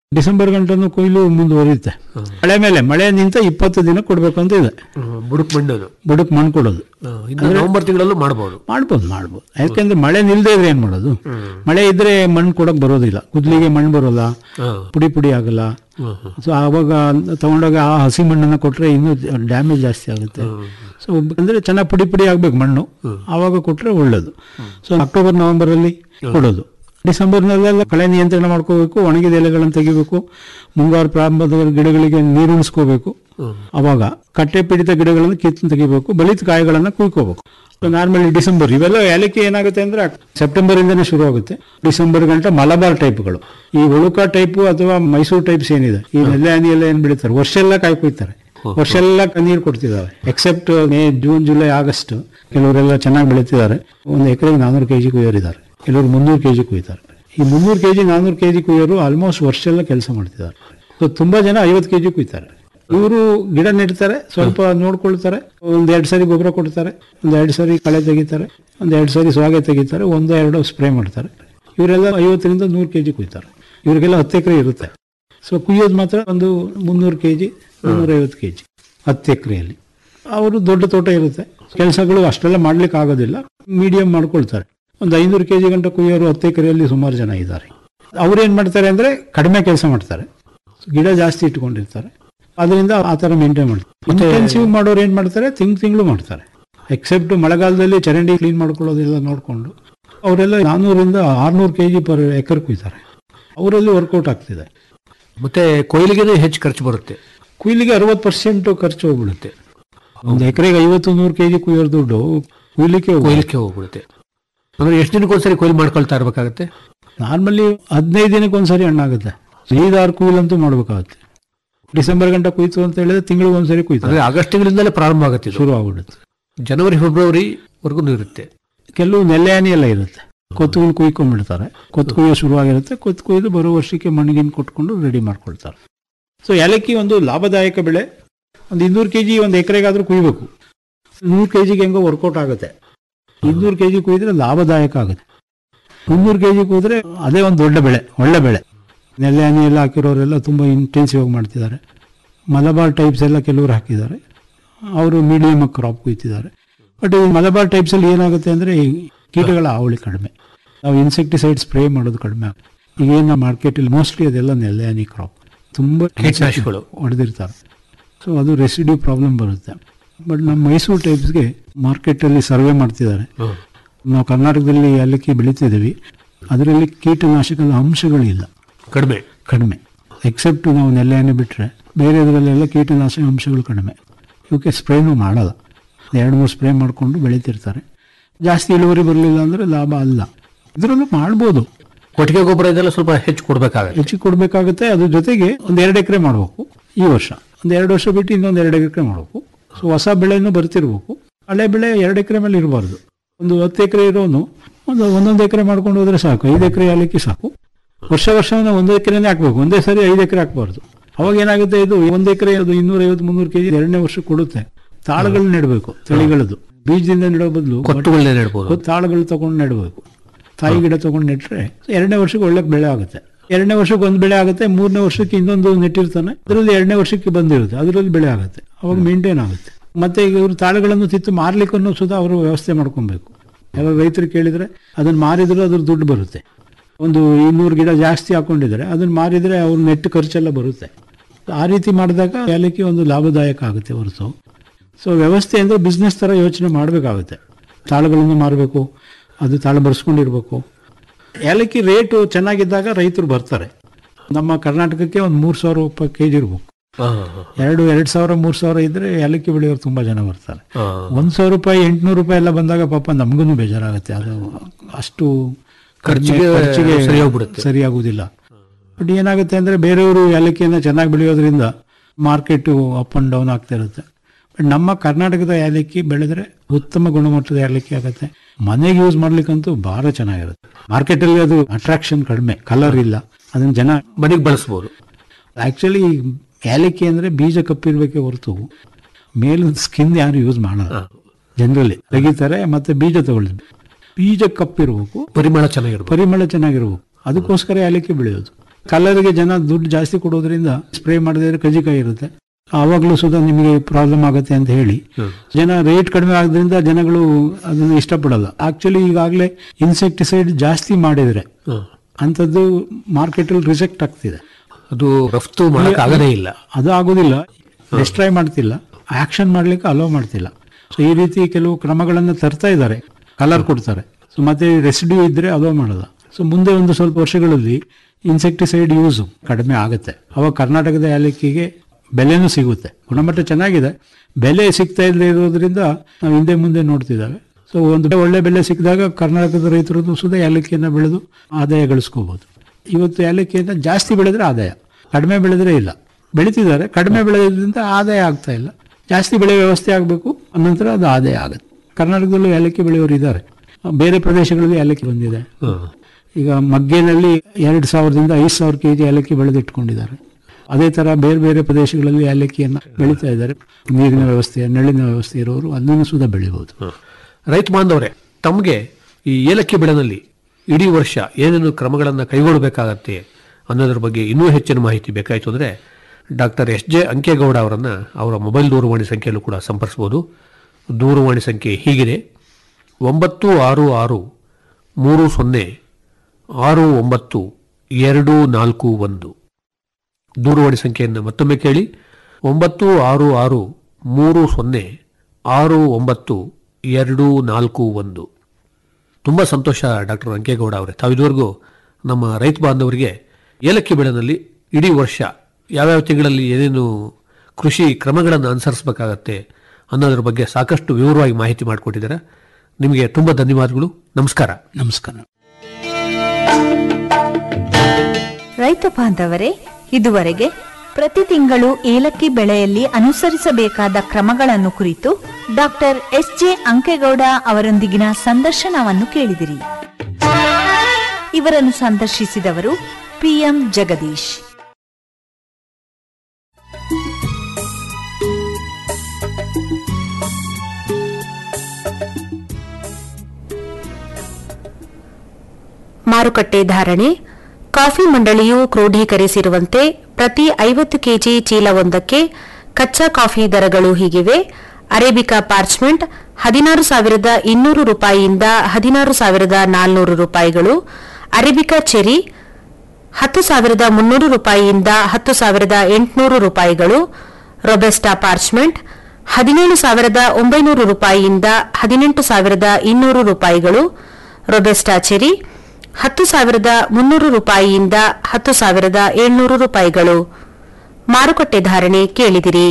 Speaker 6: ಡಿಸೆಂಬರ್ ಗಂಟನು ಕೊಯ್ಲು ಮುಂದುವರಿಯುತ್ತೆ ಮಳೆ ಮೇಲೆ ಮಳೆ ನಿಂತ ಇಪ್ಪತ್ತು ದಿನ ಕೊಡ್ಬೇಕು ಅಂತ ಇದೆ
Speaker 5: ಬುಡಕ್ ಮಣ್ಣದು
Speaker 6: ಬುಡಕ್ ಮಣ್ಣು ಕೊಡೋದು
Speaker 5: ಆ, ಇನ್ನು ನವೆಂಬರ್ ತಿಂಗಳಲ್ಲೂ ಮಾಡಬಹುದು
Speaker 6: ಮಾಡ್ಬೋದು ಮಾಡ್ಬೋದು ಯಾಕೆಂದ್ರೆ ಮಳೆ ನಿಲ್ದೇ ಇದ್ರೆ ಏನ್ ಮಾಡೋದು ಮಳೆ ಇದ್ರೆ ಮಣ್ಣು ಕೊಡಕ್ ಬರೋದಿಲ್ಲ ಕುದ್ಲಿಗೆ ಮಣ್ಣು ಬರೋಲ್ಲ ಪುಡಿ ಪುಡಿ ಆಗಲ್ಲ ಸೊ ಆವಾಗ ತಗೊಂಡಾಗ ಆ ಹಸಿ ಮಣ್ಣನ್ನ ಕೊಟ್ರೆ ಇನ್ನೂ ಡ್ಯಾಮೇಜ್ ಜಾಸ್ತಿ ಆಗುತ್ತೆ ಸೊ ಅಂದ್ರೆ ಚೆನ್ನಾಗಿ ಪುಡಿ ಪುಡಿ ಆಗ್ಬೇಕು ಮಣ್ಣು ಆವಾಗ ಕೊಟ್ರೆ ಒಳ್ಳೇದು ಸೊ ಅಕ್ಟೋಬರ್ ನವೆಂಬರ್ ಅಲ್ಲಿ ಕೊಡೋದು ಡಿಸೆಂಬರ್ನಲ್ಲೆಲ್ಲ ಕಳೆ ನಿಯಂತ್ರಣ ಮಾಡ್ಕೋಬೇಕು ಒಣಗಿದ ಎಲೆಗಳನ್ನು ತೆಗಿಬೇಕು ಮುಂಗಾರು ಪ್ರಾರಂಭದ ಗಿಡಗಳಿಗೆ ನೀರು ಉಣಿಸ್ಕೋಬೇಕು ಅವಾಗ ಕಟ್ಟೆ ಪೀಡಿತ ಗಿಡಗಳನ್ನು ಕಿತ್ತು ತೆಗಿಬೇಕು ಬಲಿತ ಕಾಯಿಗಳನ್ನ ಕುಯ್ಕೋಬೇಕು ನಾರ್ಮಲಿ ಡಿಸೆಂಬರ್ ಇವೆಲ್ಲ ಏಲಕ್ಕಿ ಏನಾಗುತ್ತೆ ಅಂದ್ರೆ ಸೆಪ್ಟೆಂಬರ್ ಇಂದನೇ ಶುರು ಆಗುತ್ತೆ ಡಿಸೆಂಬರ್ ಗಂಟ ಮಲಬಾರ್ ಟೈಪ್ಗಳು ಈ ಉಳುಕ ಟೈಪ್ ಅಥವಾ ಮೈಸೂರು ಟೈಪ್ಸ್ ಏನಿದೆ ಈ ನೆಲ್ಲೆ ಹನಿ ಎಲ್ಲ ಏನ್ ಬೆಳೀತಾರೆ ವರ್ಷ ಎಲ್ಲ ಕಾಯಿ ಕುಯ್ತಾರೆ ವರ್ಷ ಎಲ್ಲ ನೀರು ಕೊಡ್ತಿದ್ದಾರೆ except May June July August ಕೆಲವರೆಲ್ಲ ಚೆನ್ನಾಗಿ ಬೆಳೀತಿದ್ದಾರೆ ಒಂದು ಎಕರೆಗೆ ನಾನೂರು ಕೆಜಿ ಕುಯ್ಯೋರಿದ್ದಾರೆ ಕೆಲವರು ಮುನ್ನೂರು ಕೆಜಿ ಕುಯ್ತಾರೆ ಈ ಮುನ್ನೂರು ಕೆಜಿ ನಾನೂರು ಕೆಜಿ ಕುಯ್ಯೋರು ಆಲ್ಮೋಸ್ಟ್ ವರ್ಷ ಎಲ್ಲ ಕೆಲಸ ಮಾಡ್ತಿದ್ದಾರೆ ಸೊ ತುಂಬಾ ಜನ ಐವತ್ತು ಕೆಜಿ ಕುಯ್ತಾರೆ ಇವರು ಗಿಡ ನೆಡ್ತಾರೆ ಸ್ವಲ್ಪ ನೋಡ್ಕೊಳ್ತಾರೆ ಒಂದ್ ಎರಡ್ ಸರಿ ಗೊಬ್ಬರ ಕೊಡ್ತಾರೆ ಒಂದ್ ಎರಡ್ ಸರಿ ಕಳೆ ತೆಗಿತಾರೆ ಒಂದ್ ಎರಡ್ ಸರಿ ಸ್ವಾಗೆ ತೆಗಿತಾರೆ ಒಂದು ಎರಡು ಸ್ಪ್ರೇ ಮಾಡ್ತಾರೆ ಇವರೆಲ್ಲ ಐವತ್ತರಿಂದ ನೂರು ಕೆಜಿ ಕುಯ್ತಾರೆ ಇವರಿಗೆಲ್ಲ ಹತ್ತು ಎಕರೆ ಇರುತ್ತೆ ಸೊ ಕುಯ್ಯೋದು ಮಾತ್ರ ಒಂದು ಮುನ್ನೂರು ಕೆಜಿ ಮುನ್ನೂರೈವತ್ತು ಕೆಜಿ ಹತ್ತು ಎಕರೆಯಲ್ಲಿ ಅವರು ದೊಡ್ಡ ತೋಟ ಇರುತ್ತೆ ಕೆಲಸಗಳು ಅಷ್ಟೆಲ್ಲ ಮಾಡ್ಲಿಕ್ಕೆ ಆಗೋದಿಲ್ಲ ಮೀಡಿಯಂ ಮಾಡ್ಕೊಳ್ತಾರೆ ಒಂದು ಐನೂರು ಕೆಜಿ ಗಂಟ ಕುಯ್ಯೋರು ಹತ್ತು ಎಕರೆಯಲ್ಲಿ ಸುಮಾರು ಜನ ಇದ್ದಾರೆ ಅವ್ರು ಏನ್ ಮಾಡ್ತಾರೆ ಅಂದ್ರೆ ಕಡಿಮೆ ಕೆಲಸ ಮಾಡ್ತಾರೆ ಗಿಡ ಜಾಸ್ತಿ ಇಟ್ಕೊಂಡಿರ್ತಾರೆ ಅದರಿಂದ ಆ ತರ ಮೇಂಟೈನ್ ಮಾಡ್ತಾರೆ ಇಂಟೆನ್ಸಿವ್ ಮಾಡೋರು ಏನ್ ಮಾಡ್ತಾರೆ ತಿಂಗ್ ತಿಂಗಳು ಮಾಡ್ತಾರೆ ಎಕ್ಸೆಪ್ಟ್ ಮಳೆಗಾಲದಲ್ಲಿ ಚರಂಡಿ ಕ್ಲೀನ್ ಮಾಡ್ಕೊಳ್ಳೋದೆಲ್ಲ ನೋಡ್ಕೊಂಡು ಅವರೆಲ್ಲ ನಾನ್ನೂರಿಂದ ಆರ್ನೂರು ಕೆಜಿ ಪರ್ ಎಕರ್ ಕುಯ್ತಾರೆ ಅವರಲ್ಲಿ ವರ್ಕೌಟ್ ಆಗ್ತಿದೆ
Speaker 5: ಮತ್ತೆ ಕೊಯ್ಲಿಗೆ ಹೆಚ್ಚು ಖರ್ಚು ಬರುತ್ತೆ
Speaker 6: ಕುಯ್ಲಿಗೆ ಅರವತ್ತು ಪರ್ಸೆಂಟ್ ಖರ್ಚು ಹೋಗ್ಬಿಡುತ್ತೆ ಒಂದು ಎಕರೆಗೆ ಐವತ್ತು ನೂರು ಕೆಜಿ ಕುಯ್ಯೋರ್ ದುಡ್ಡು ಕುಯ್ಲಿಕ್ಕೆ
Speaker 5: ಕೊಯ್ಲಿಕ್ಕೆ ಹೋಗ್ಬಿಡುತ್ತೆ ಅಂದ್ರೆ ಎಷ್ಟು ದಿನಕ್ಕೊಂದ್ಸರಿ ಕೊಯ್ಲು ಮಾಡ್ಕೊಳ್ತಾ ಇರ್ಬೇಕಾಗತ್ತೆ
Speaker 6: ನಾರ್ಮಲಿ ಹದಿನೈದು ದಿನಕ್ಕೆ ಒಂದ್ಸರಿ ಹಣ್ಣಾಗುತ್ತೆ ಐದಾರು ಕುಯ್ಲ್ ಅಂತೂ ಮಾಡ್ಬೇಕಾಗುತ್ತೆ ಡಿಸೆಂಬರ್ ಗಂಟ ಕುಯ್ತು ಅಂತ ಹೇಳಿದ್ರೆ ತಿಂಗಳಿಗೆ ಒಂದ್ಸರಿ ಕುಯ್ತಾರೆ
Speaker 5: ಅಂದ್ರೆ ಆಗಸ್ಟ್ ತಿಂಗಳಿಂದಲೇ ಪ್ರಾರಂಭ ಆಗುತ್ತೆ ಇದು.
Speaker 6: ಶುರು ಆಗ್ಬಿಡುತ್ತೆ
Speaker 5: ಜನವರಿ ಫೆಬ್ರವರಿವರೆಗೂ ಇರುತ್ತೆ
Speaker 6: ಕೆಲವು ನೆಲೆ ಹನಿ ಎಲ್ಲ ಇರುತ್ತೆ ಕೊತ್ತುಗಳು ಕುಯ್ಕೊಂಡ್ಬಿಡ್ತಾರೆ ಕೊತ್ತು ಕುಯ್ಯೋ ಶುರುವಾಗಿರುತ್ತೆ ಕೊತ್ತು ಕೊಯ್ದು ಬರೋ ವರ್ಷಕ್ಕೆ ಮಣ್ಣಿಗಿನ್ ಕೊಟ್ಕೊಂಡು ರೆಡಿ ಮಾಡ್ಕೊಳ್ತಾರೆ ಸೊ ಏಲಕ್ಕಿ ಒಂದು ಲಾಭದಾಯಕ ಬೆಳೆ ಒಂದು ಇನ್ನೂರು ಕೆಜಿ ಒಂದು ಎಕರೆಗಾದ್ರೂ ಕುಯ್ಬೇಕು ನೂರು ಕೆಜಿಗೆ ಹೆಂಗೋ ವರ್ಕೌಟ್ ಆಗುತ್ತೆ ಇನ್ನೂರು ಕೆಜಿ ಕುಯ್ದ್ರೆ ಲಾಭದಾಯಕ ಆಗುತ್ತೆ ಮುನ್ನೂರು ಕೆಜಿ ಕುಯ್ದ್ರೆ ಅದೇ ಒಂದು ದೊಡ್ಡ ಬೆಳೆ ಒಳ್ಳೆ ಬೆಳೆ ನೆಲೆ ಹನಿ ಎಲ್ಲ ಹಾಕಿರೋರೆಲ್ಲ ತುಂಬ ಇಂಟೆನ್ಸಿವ್ ಆಗಿ ಮಾಡ್ತಿದ್ದಾರೆ ಮಲಬಾರ್ ಟೈಪ್ಸ್ ಎಲ್ಲ ಕೆಲವರು ಹಾಕಿದ್ದಾರೆ ಅವರು ಮೀಡಿಯಮ್ ಕ್ರಾಪ್ ಕುಯ್ತಿದ್ದಾರೆ ಬಟ್ ಈ ಮಲಬಾರ್ ಟೈಪ್ಸ್ ಅಲ್ಲಿ ಏನಾಗುತ್ತೆ ಅಂದ್ರೆ ಈ ಕೀಟಗಳ ಹಾವಳಿ ಕಡಿಮೆ ನಾವು ಇನ್ಸೆಕ್ಟಿಸೈಡ್ ಸ್ಪ್ರೇ ಮಾಡೋದು ಕಡಿಮೆ ಆಗುತ್ತೆ ಈಗ ಏನು ಮಾರ್ಕೆಟಲ್ಲಿ ಮೋಸ್ಟ್ಲಿ ಅದೆಲ್ಲ ನೆಲೆ ಹನಿ ಕ್ರಾಪ್ ತುಂಬ
Speaker 5: ಕೀಟನಾಶಕಗಳು.
Speaker 6: ಹೊಡೆದಿರ್ತಾರೆ ಸೊ ಅದು ರೆಸಿಡ್ಯೂ ಪ್ರಾಬ್ಲಮ್ ಬರುತ್ತೆ ಬಟ್ ನಮ್ಮ ಮೈಸೂರು ಟೈಪ್ಸ್ಗೆ ಮಾರ್ಕೆಟಲ್ಲಿ ಸರ್ವೆ ಮಾಡ್ತಿದ್ದಾರೆ ನಾವು ಕರ್ನಾಟಕದಲ್ಲಿ ಏಲಕ್ಕಿ ಬೆಳಿತಿದ್ದೀವಿ ಅದರಲ್ಲಿ ಕೀಟನಾಶಕದ ಅಂಶಗಳಿಲ್ಲ
Speaker 5: ಕಡಿಮೆ
Speaker 6: ಕಡಿಮೆ ಎಕ್ಸೆಪ್ಟ್ ನಾವು ನೆಲೆಯನ್ನು ಬಿಟ್ಟರೆ ಬೇರೆದ್ರಲ್ಲೆಲ್ಲ ಕೀಟನಾಶಕ ಅಂಶಗಳು ಕಡಿಮೆ ಇವಕ್ಕೆ ಸ್ಪ್ರೇನೂ ಮಾಡಲ್ಲ ಎರಡು ಮೂರು ಸ್ಪ್ರೇ ಮಾಡಿಕೊಂಡು ಬೆಳೀತಿರ್ತಾರೆ ಜಾಸ್ತಿ ಇಳುವರಿ ಬರಲಿಲ್ಲ ಅಂದರೆ ಲಾಭ ಅಲ್ಲ ಇದರಲ್ಲೂ ಮಾಡ್ಬೋದು
Speaker 5: ಕೊಟ್ಟಿಗೆ ಗೊಬ್ಬರ ಇದೆಲ್ಲ ಸ್ವಲ್ಪ ಹೆಚ್ಚು ಕೊಡ್ಬೇಕಾಗತ್ತೆ
Speaker 6: ಹೆಚ್ಚಿಗೆ ಕೊಡಬೇಕಾಗುತ್ತೆ ಅದ್ರ ಜೊತೆಗೆ ಒಂದು ಎರಡು ಎಕರೆ ಮಾಡಬೇಕು ಈ ವರ್ಷ ಒಂದು ಎರಡು ವರ್ಷ ಬಿಟ್ಟು ಇನ್ನೊಂದು ಎರಡು ಎಕರೆ ಮಾಡಬೇಕು ಸೊ ಹೊಸ ಬೆಳೆನೂ ಬರ್ತಿರ್ಬೇಕು ಹಳೆ ಬೆಳೆ ಎರಡು ಎಕರೆ ಮೇಲೆ ಇರಬಾರ್ದು ಒಂದು ಹತ್ತು ಎಕರೆ ಇರೋನು ಒಂದು ಒಂದೊಂದು ಎಕರೆ ಮಾಡ್ಕೊಂಡು ಹೋದ್ರೆ ಸಾಕು ಐದು ಎಕರೆ ಏಲಕ್ಕಿ ಸಾಕು ವರ್ಷ ವರ್ಷ ಒಂದು ಎಕರೆನೇ ಹಾಕ್ಬೇಕು ಒಂದೇ ಸರಿ ಐದು ಎಕರೆ ಹಾಕ್ಬಾರ್ದು ಅವಾಗ ಏನಾಗುತ್ತೆ ಇದು ಒಂದು ಎಕರೆ ಅದು ಇನ್ನೂರೈವತ್ತು ಮುನ್ನೂರು ಕೆಜಿ ಎರಡನೇ ವರ್ಷ ಕೊಡುತ್ತೆ ತಾಳುಗಳು ನೆಡಬೇಕು ತಳಿಗಳದ್ದು ಬೀಜದಿಂದ ನೆಡೋ ಬದಲು
Speaker 5: ಕೊತ್ತುಗಳನ್ನೇ ನೆಡ್ಬೋದು
Speaker 6: ತಾಳುಗಳು ತಗೊಂಡು ನೆಡಬೇಕು ತಾಯಿ ಗಿಡ ತಗೊಂಡು ನೆಟ್ರೆ ಎರಡನೇ ವರ್ಷಕ್ಕೆ ಒಳ್ಳೆ ಬೆಳೆ ಆಗುತ್ತೆ ಎರಡನೇ ವರ್ಷಕ್ಕೆ ಒಂದು ಬೆಳೆ ಆಗುತ್ತೆ ಮೂರನೇ ವರ್ಷಕ್ಕೆ ಇನ್ನೊಂದು ನೆಟ್ಟಿರ್ತಾನೆ ಅದರಲ್ಲಿ ಎರಡನೇ ವರ್ಷಕ್ಕೆ ಬಂದಿರುತ್ತೆ ಅದರಲ್ಲಿ ಬೆಳೆ ಆಗುತ್ತೆ ಅವಾಗ ಮೇಂಟೈನ್ ಆಗುತ್ತೆ ಮತ್ತೆ ಈಗ ಇವರು ತಾಳುಗಳನ್ನು ತಿತ್ತು ಮಾರ್ಲಿಕ್ಕೂ ಸುಧಾ ಅವರು ವ್ಯವಸ್ಥೆ ಮಾಡ್ಕೊಬೇಕು ಯಾವಾಗ ರೈತರು ಕೇಳಿದ್ರೆ ಅದನ್ನ ಮಾರಿದ್ರೆ ಅದ್ರ ದುಡ್ಡು ಬರುತ್ತೆ ಒಂದು ಇನ್ನೂರು ಗಿಡ ಜಾಸ್ತಿ ಹಾಕೊಂಡಿದ್ರೆ ಅದನ್ನ ಮಾರಿದ್ರೆ ಅವ್ರ ನೆಟ್ಟು ಖರ್ಚೆಲ್ಲ ಬರುತ್ತೆ ಆ ರೀತಿ ಮಾಡಿದಾಗ ಏಲಕ್ಕಿ ಒಂದು ಲಾಭದಾಯಕ ಆಗುತ್ತೆ ಹೊರತು ಸೊ ವ್ಯವಸ್ಥೆ ಅಂದರೆ ಬಿಸ್ನೆಸ್ ಥರ ಯೋಚನೆ ಮಾಡಬೇಕಾಗುತ್ತೆ ತಾಳುಗಳನ್ನು ಮಾರಬೇಕು ಅದು ತಾಳು ಬರ್ಸ್ಕೊಂಡಿರ್ಬೇಕು ಏಲಕ್ಕಿ ರೇಟು ಚೆನ್ನಾಗಿದ್ದಾಗ ರೈತರು ಬರ್ತಾರೆ ನಮ್ಮ ಕರ್ನಾಟಕಕ್ಕೆ ಒಂದು ಮೂರು ಸಾವಿರ ರೂಪಾಯಿ ಕೆ ಜಿ ಇರ್ಬೇಕು ಎರಡು ಎರಡು ಸಾವಿರ ಮೂರು ಸಾವಿರ ಇದ್ರೆ ಏಲಕ್ಕಿ ಬೆಳೆಯೋರು ತುಂಬಾ ಜನ ಬರ್ತಾರೆ ಒಂದ್ ಸಾವಿರ ರೂಪಾಯಿ ಎಂಟ್ನೂರು ರೂಪಾಯಿ ಎಲ್ಲ ಬಂದಾಗ ಪಾಪ ನಮಗೂ ಬೇಜಾರಾಗುತ್ತೆ ಅದು ಅಷ್ಟು ಕಡಿಮೆ
Speaker 5: ಖರ್ಚಿಗೆ
Speaker 6: ಖರ್ಚಿಗೆ
Speaker 5: ಸರಿ ಹೋಗ್ಬಿಡುತ್ತೆ.
Speaker 6: ಸರಿಯಾಗುವುದಿಲ್ಲ ಬಟ್ ಏನಾಗುತ್ತೆ ಅಂದ್ರೆ ಬೇರೆಯವರು ಏಲಕ್ಕಿಯನ್ನ ಚೆನ್ನಾಗಿ ಬೆಳೆಯೋದ್ರಿಂದ ಮಾರ್ಕೆಟ್ ಅಪ್ ಅಂಡ್ ಡೌನ್ ಆಗ್ತಾ ಇರುತ್ತೆ ಬಟ್ ನಮ್ಮ ಕರ್ನಾಟಕದ ಏಲಕ್ಕಿ ಬೆಳೆದ್ರೆ ಉತ್ತಮ ಗುಣಮಟ್ಟದ ಏಲಕ್ಕಿ ಆಗುತ್ತೆ ಮನೆಗೆ ಯೂಸ್ ಮಾಡ್ಲಿಕ್ಕಂತೂ ಬಹಳ ಚೆನ್ನಾಗಿರುತ್ತೆ ಮಾರ್ಕೆಟ್ ಅಲ್ಲಿ ಅದು ಅಟ್ರಾಕ್ಷನ್ ಕಡಿಮೆ ಕಲರ್ ಇಲ್ಲ ಅದನ್ನ ಜನ
Speaker 5: ಮನೆಗೆ ಬಳಸ್ಬೋದು
Speaker 6: ಆಕ್ಚುಲಿ ಏಲಕ್ಕಿ ಅಂದ್ರೆ ಬೀಜ ಕಪ್ಪಿರ್ಬೇಕೆ ಹೊರತು ಮೇಲಿನ ಸ್ಕಿನ್ ಯಾರು ಯೂಸ್ ಮಾಡಲ್ಲ ಜನರಲಿ ತೆಗಿತಾರೆ ಮತ್ತೆ ಬೀಜ ತಗೊಳ್ತಾರೆ ಬೀಜ ಕಪ್ಪಿರ್ಬೇಕು
Speaker 5: ಪರಿಮಳ ಚೆನ್ನಾಗಿರ್ಬೋದು
Speaker 6: ಪರಿಮಳ ಚೆನ್ನಾಗಿರ್ಬೇಕು ಅದಕ್ಕೋಸ್ಕರ ಏಲಕ್ಕಿ ಬೆಳೆಯೋದು ಕಲರ್ಗೆ ಜನ ದುಡ್ಡು ಜಾಸ್ತಿ ಕೊಡೋದ್ರಿಂದ ಸ್ಪ್ರೇ ಮಾಡಿದ್ರೆ ಕಜಿಕಾಯಿ ಇರುತ್ತೆ ಆವಾಗಲೂ ಸುಧಾ ನಿಮಗೆ ಪ್ರಾಬ್ಲಮ್ ಆಗುತ್ತೆ ಅಂತ ಹೇಳಿ ಜನ ರೇಟ್ ಕಡಿಮೆ ಆಗೋದ್ರಿಂದ ಜನಗಳು ಅದನ್ನು ಇಷ್ಟಪಡಲ್ಲ ಆಕ್ಚುಲಿ ಈಗಾಗಲೇ ಇನ್ಸೆಕ್ಟಿಸೈಡ್ ಜಾಸ್ತಿ ಮಾಡಿದ್ರೆ ಅಂಥದ್ದು ಮಾರ್ಕೆಟಲ್ಲಿ ರಿಜೆಕ್ಟ್ ಆಗ್ತಿದೆ
Speaker 5: ಅದು ರಫ್ತು ಮಾಡಕ್ ಆಗದೇ ಇಲ್ಲ
Speaker 6: ಅದು ಆಗೋದಿಲ್ಲ ಡಿಸ್ಟ್ರೈ ಮಾಡ್ತಿಲ್ಲ ಆಕ್ಷನ್ ಮಾಡ್ಲಿಕ್ಕೆ ಅಲೋ ಮಾಡ್ತಿಲ್ಲ ಸೊ ಈ ರೀತಿ ಕೆಲವು ಕ್ರಮಗಳನ್ನು ತರ್ತಾ ಇದ್ದಾರೆ ಕಲರ್ ಕೊಡ್ತಾರೆ ಸೊ ಮತ್ತೆ ರೆಸಿಡ್ಯೂ ಇದ್ರೆ ಅಲೋ ಮಾಡಲ್ಲ ಸೊ ಮುಂದೆ ಒಂದು ಸ್ವಲ್ಪ ವರ್ಷಗಳಲ್ಲಿ ಇನ್ಸೆಕ್ಟಿಸೈಡ್ ಯೂಸ್ ಕಡಿಮೆ ಆಗುತ್ತೆ ಅವಾಗ ಕರ್ನಾಟಕದ ಏಲಕ್ಕಿಗೆ ಬೆಲೆನೂ ಸಿಗುತ್ತೆ ಗುಣಮಟ್ಟ ಚೆನ್ನಾಗಿದೆ ಬೆಲೆ ಸಿಗ್ತಾ ಇಲ್ಲದೆ ಇರೋದ್ರಿಂದ ನಾವು ಹಿಂದೆ ಮುಂದೆ ನೋಡ್ತಿದ್ದಾವೆ ಸೊ ಒಂದು ಒಳ್ಳೆ ಬೆಲೆ ಸಿಕ್ಕಿದಾಗ ಕರ್ನಾಟಕದ ರೈತರದ್ದು ಸುಧಾ ಏಲಕ್ಕಿಯನ್ನು ಬೆಳೆದು ಆದಾಯ ಗಳಿಸ್ಕೋಬಹುದು ಇವತ್ತು ಏಲಕ್ಕಿಯನ್ನು ಜಾಸ್ತಿ ಬೆಳೆದ್ರೆ ಆದಾಯ ಕಡಿಮೆ ಬೆಳೆದ್ರೆ ಇಲ್ಲ ಬೆಳೀತಿದ್ದಾರೆ ಕಡಿಮೆ ಬೆಳೆಯೋದ್ರಿಂದ ಆದಾಯ ಆಗ್ತಾ ಇಲ್ಲ ಜಾಸ್ತಿ ಬೆಳೆ ವ್ಯವಸ್ಥೆ ಆಗಬೇಕು ನಂತರ ಅದು ಆದಾಯ ಆಗುತ್ತೆ ಕರ್ನಾಟಕದಲ್ಲೂ ಏಲಕ್ಕಿ ಬೆಳೆಯೋರು ಇದ್ದಾರೆ ಬೇರೆ ಪ್ರದೇಶಗಳಲ್ಲಿ ಏಲಕ್ಕಿ ಬಂದಿದೆ ಈಗ ಮಗ್ಗೇನಲ್ಲಿ ಎರಡು ಸಾವಿರದಿಂದ ಐದು ಸಾವಿರ ಕೆ ಜಿ ಏಲಕ್ಕಿ ಬೆಳೆದಿಟ್ಕೊಂಡಿದ್ದಾರೆ ಅದೇ ತರ ಬೇರೆ ಬೇರೆ ಪ್ರದೇಶಗಳಲ್ಲಿ ಏಲಕ್ಕಿಯನ್ನು ಬೆಳೀತಾ ಇದ್ದಾರೆ ನೀರಿನ ವ್ಯವಸ್ಥೆ ನೆರಳಿನ ವ್ಯವಸ್ಥೆ ಇರೋರು ಅದನ್ನು ಸುಧಾ ಬೆಳಿಬಹುದು
Speaker 5: ರೈತ ಬಾಂಧವರೇ ತಮಗೆ ಈ ಏಲಕ್ಕಿ ಬೆಳೆನಲ್ಲಿ ಇಡೀ ವರ್ಷ ಏನೇನು ಕ್ರಮಗಳನ್ನು ಕೈಗೊಳ್ಳಬೇಕಾಗತ್ತೆ ಅನ್ನೋದ್ರ ಬಗ್ಗೆ ಇನ್ನೂ ಹೆಚ್ಚಿನ ಮಾಹಿತಿ ಬೇಕಾಯಿತು ಅಂದರೆ ಡಾಕ್ಟರ್ ಎಸ್ ಜೆ ಅಂಕೇಗೌಡ ಅವರನ್ನು ಅವರ ಮೊಬೈಲ್ ದೂರವಾಣಿ ಸಂಖ್ಯೆಯಲ್ಲೂ ಕೂಡ ಸಂಪರ್ಸ್ಬೋದು ದೂರವಾಣಿ ಸಂಖ್ಯೆ ಹೀಗಿದೆ ಒಂಬತ್ತು ಆರು ಆರು ಮೂರು ಸೊನ್ನೆ ಆರು ಒಂಬತ್ತು ಎರಡು ನಾಲ್ಕು ಒಂದು ದೂರವಾಣಿ ಸಂಖ್ಯೆಯನ್ನು ಮತ್ತೊಮ್ಮೆ ಕೇಳಿ ಒಂಬತ್ತು ಆರು ಆರು ಮೂರು ಸೊನ್ನೆ ಆರು ಒಂಬತ್ತು ಎರಡು ನಾಲ್ಕು ಒಂದು ತುಂಬ ಸಂತೋಷ ಡಾಕ್ಟರ್ ರಂಕೇಗೌಡ ಅವರೇ ತಾವು ಇದುವರೆಗೂ ನಮ್ಮ ರೈತ ಬಾಂಧವರಿಗೆ ಏಲಕ್ಕಿ ಬೆಳೆನಲ್ಲಿ ಇಡೀ ವರ್ಷ ಯಾವ್ಯಾವ ತಿಂಗಳಲ್ಲಿ ಏನೇನು ಕೃಷಿ ಕ್ರಮಗಳನ್ನು ಅನುಸರಿಸಬೇಕಾಗತ್ತೆ ಅನ್ನೋದ್ರ ಬಗ್ಗೆ ಸಾಕಷ್ಟು ವಿವರವಾಗಿ ಮಾಹಿತಿ ಮಾಡಿಕೊಟ್ಟಿದ್ದಾರೆ ನಿಮಗೆ ತುಂಬ ಧನ್ಯವಾದಗಳು ನಮಸ್ಕಾರ
Speaker 6: ನಮಸ್ಕಾರ
Speaker 4: ರೈತ ಬಾಂಧವರೇ ಇದುವರೆಗೆ ಪ್ರತಿ ತಿಂಗಳು ಏಲಕ್ಕಿ ಬೆಳೆಯಲ್ಲಿ ಅನುಸರಿಸಬೇಕಾದ ಕ್ರಮಗಳನ್ನು ಕುರಿತು ಡಾಕ್ಟರ್ ಎಸ್ ಜೆ ಅಂಕೇಗೌಡ ಅವರೊಂದಿಗಿನ ಸಂದರ್ಶನವನ್ನು ಕೇಳಿದಿರಿ ಇವರನ್ನು ಸಂದರ್ಶಿಸಿದವರು ಪಿಎಂ ಜಗದೀಶ್
Speaker 2: ಮಾರುಕಟ್ಟೆ ಧಾರಣೆ ಕಾಫಿ ಮಂಡಳಿಯು ಕ್ರೋಢೀಕರಿಸಿರುವಂತೆ ಪ್ರತಿ ಐವತ್ತು ಕೆಜಿ ಚೀಲವೊಂದಕ್ಕೆ ಕಚ್ಚಾ ಕಾಫಿ ದರಗಳು ಹೀಗಿವೆ ಅರೇಬಿಕಾ ಪಾರ್ಚ್ಮೆಂಟ್ ಹದಿನಾರು ಸಾವಿರದ ಇನ್ನೂರು ರೂಪಾಯಿಯಿಂದ ಹದಿನಾರು ಸಾವಿರದ ನಾಲ್ನೂರು ರೂಪಾಯಿಗಳು ಅರೇಬಿಕಾ ಚೆರಿ ಹತ್ತು ಸಾವಿರದ ಮುನ್ನೂರು ರೂಪಾಯಿಯಿಂದ ಹತ್ತು ಸಾವಿರದ ಎಂಟುನೂರು ರೂಪಾಯಿಗಳು ರೊಬೆಸ್ಟಾ ಪಾರ್ಚ್ಮೆಂಟ್ ಹದಿನೇಳು ಸಾವಿರದ ಒಂಬೈನೂರು ರೂಪಾಯಿಯಿಂದ ಹದಿನೆಂಟು ಸಾವಿರದ ಇನ್ನೂರು ರೂಪಾಯಿಗಳು ರೊಬೆಸ್ಟಾ ಚೆರಿ ಹತ್ತು ಸಾವಿರದ ಮುನ್ನೂರು ರೂಪಾಯಿಯಿಂದ ಹತ್ತು ಸಾವಿರದ ಏಳ್ನೂರು ರೂಪಾಯಿಗಳು ಮಾರುಕಟ್ಟೆ ಧಾರಣೆ ಕೇಳಿದಿರಿ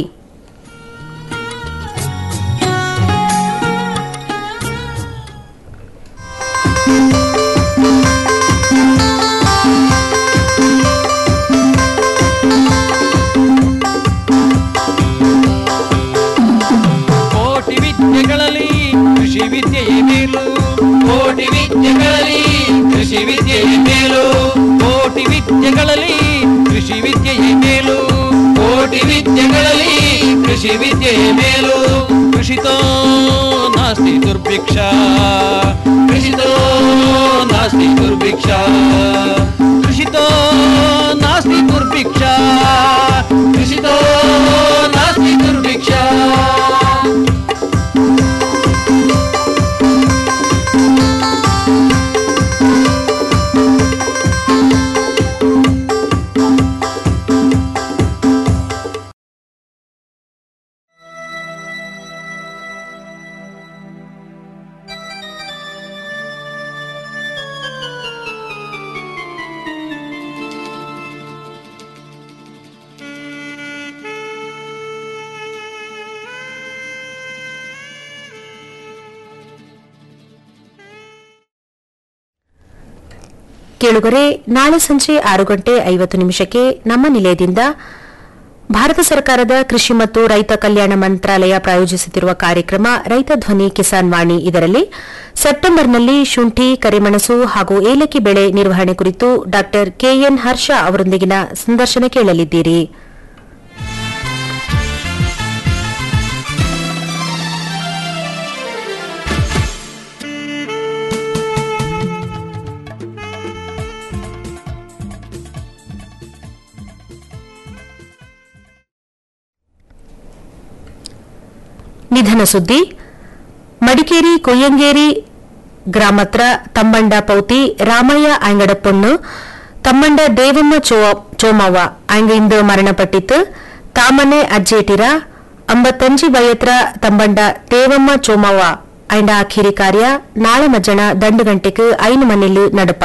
Speaker 3: ಕೋಟಿ ವಿದ್ಯೆಗಳಲ್ಲಿ ಕೃಷಿ ವಿದ್ಯೆಯೇ ಮೇಲು ಕೋಟಿ ವಿದ್ಯೆಗಳಲ್ಲಿ ಕೃಷಿ ವಿದ್ಯೆಯೇ ಮೇಲು ಕೋಟಿ ವಿದ್ಯೆಗಳಲ್ಲಿ ಕೃಷಿ ವಿದ್ಯೆಯೇ ಮೇಲು ಕೋಟಿ ವಿದ್ಯೆಗಳಲ್ಲಿ ಕೃಷಿ ವಿದ್ಯೆಯೇ ಮೇಲು ಕೃಷಿತೋ ನಾಸ್ತಿ ದುರ್ಭಿಕ್ಷ ಕೃಷಿತೋ ನಾಸ್ತಿ ದುರ್ಭಿಕ್ಷ ಕೃಷಿತೋ ನಾಸ್ತಿ ದುರ್ಭಿಕ್ಷ ಕೃಷಿತೋ ನಾಸ್ತಿ ದುರ್ಭಿಕ್ಷ
Speaker 2: ಕೇಳುಗರೆ ನಾಳೆ ಸಂಜೆ ಆರು ಗಂಟೆ ಐವತ್ತು ನಿಮಿಷಕ್ಕೆ ನಮ್ಮ ನಿಲಯದಿಂದ ಭಾರತ ಸರ್ಕಾರದ ಕೃಷಿ ಮತ್ತು ರೈತ ಕಲ್ಯಾಣ ಮಂತ್ರಾಲಯ ಪ್ರಾಯೋಜಿಸುತ್ತಿರುವ ಕಾರ್ಯಕ್ರಮ ರೈತ ಧ್ವನಿ ಕಿಸಾನ್ ವಾಣಿ ಇದರಲ್ಲಿ ಸೆಪ್ಟೆಂಬರ್ನಲ್ಲಿ ಶುಂಠಿ ಕರಿಮೆಣಸು ಹಾಗೂ ಏಲಕ್ಕಿ ಬೆಳೆ ನಿರ್ವಹಣೆ ಕುರಿತು ಡಾ ಕೆಎನ್ ಹರ್ಷ ಅವರೊಂದಿಗಿನ ಸಂದರ್ಶನ ಕೇಳಲಿದ್ದೀರಿ ನಿಧನ ಸುದ್ದಿ ಮಡಿಕೇರಿ ಕೊಯ್ಯಂಗೇರಿ ಗ್ರಾಮತ್ರ ತಮ್ಮಂಡ ಪೌತಿ ರಾಮಯ್ಯ ಆಂಗಡಪ್ಪನ್ನು ತಮ್ಮಂಡ ದೇವಮ್ಮ ಚೋ- ಚೋಮವ್ವ ಆಂಗ ಇಂದು ಮರಣಪಟ್ಟಿತ್ತು ತಾಮನೆ ಅಜ್ಜೇಟಿರ ಅಂಬತ್ತಂಜಿ ಬಯತ್ರ ತಮ್ಮಂಡ ದೇವಮ್ಮ ಚೋಮವ್ವ ಐಂಡ ಅಖಿರಿ ಕಾರ್ಯ ನಾಳೆ ಮಜ್ಜನ ದಂಡು ಗಂಟೆಗೆ ಐನು ಮನೆಯಲ್ಲಿ ನಡಪ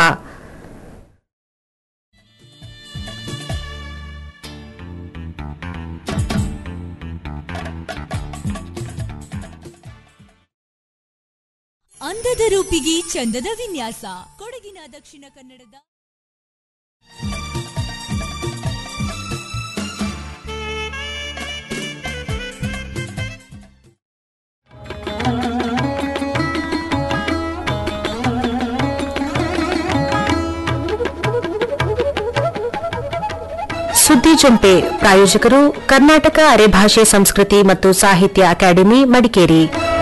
Speaker 7: ಅಂದದ ರೂಪಿಗೆ ಚಂದದ ವಿನ್ಯಾಸ ಕೊಡಗಿನ ದಕ್ಷಿಣ ಕನ್ನಡದ
Speaker 2: ಸುದ್ದಿ ಜಂಪೆ ಪ್ರಾಯೋಜಕರು ಕರ್ನಾಟಕ ಅರೆಭಾಷೆ ಸಂಸ್ಕೃತಿ ಮತ್ತು ಸಾಹಿತ್ಯ ಅಕಾಡೆಮಿ ಮಡಿಕೇರಿ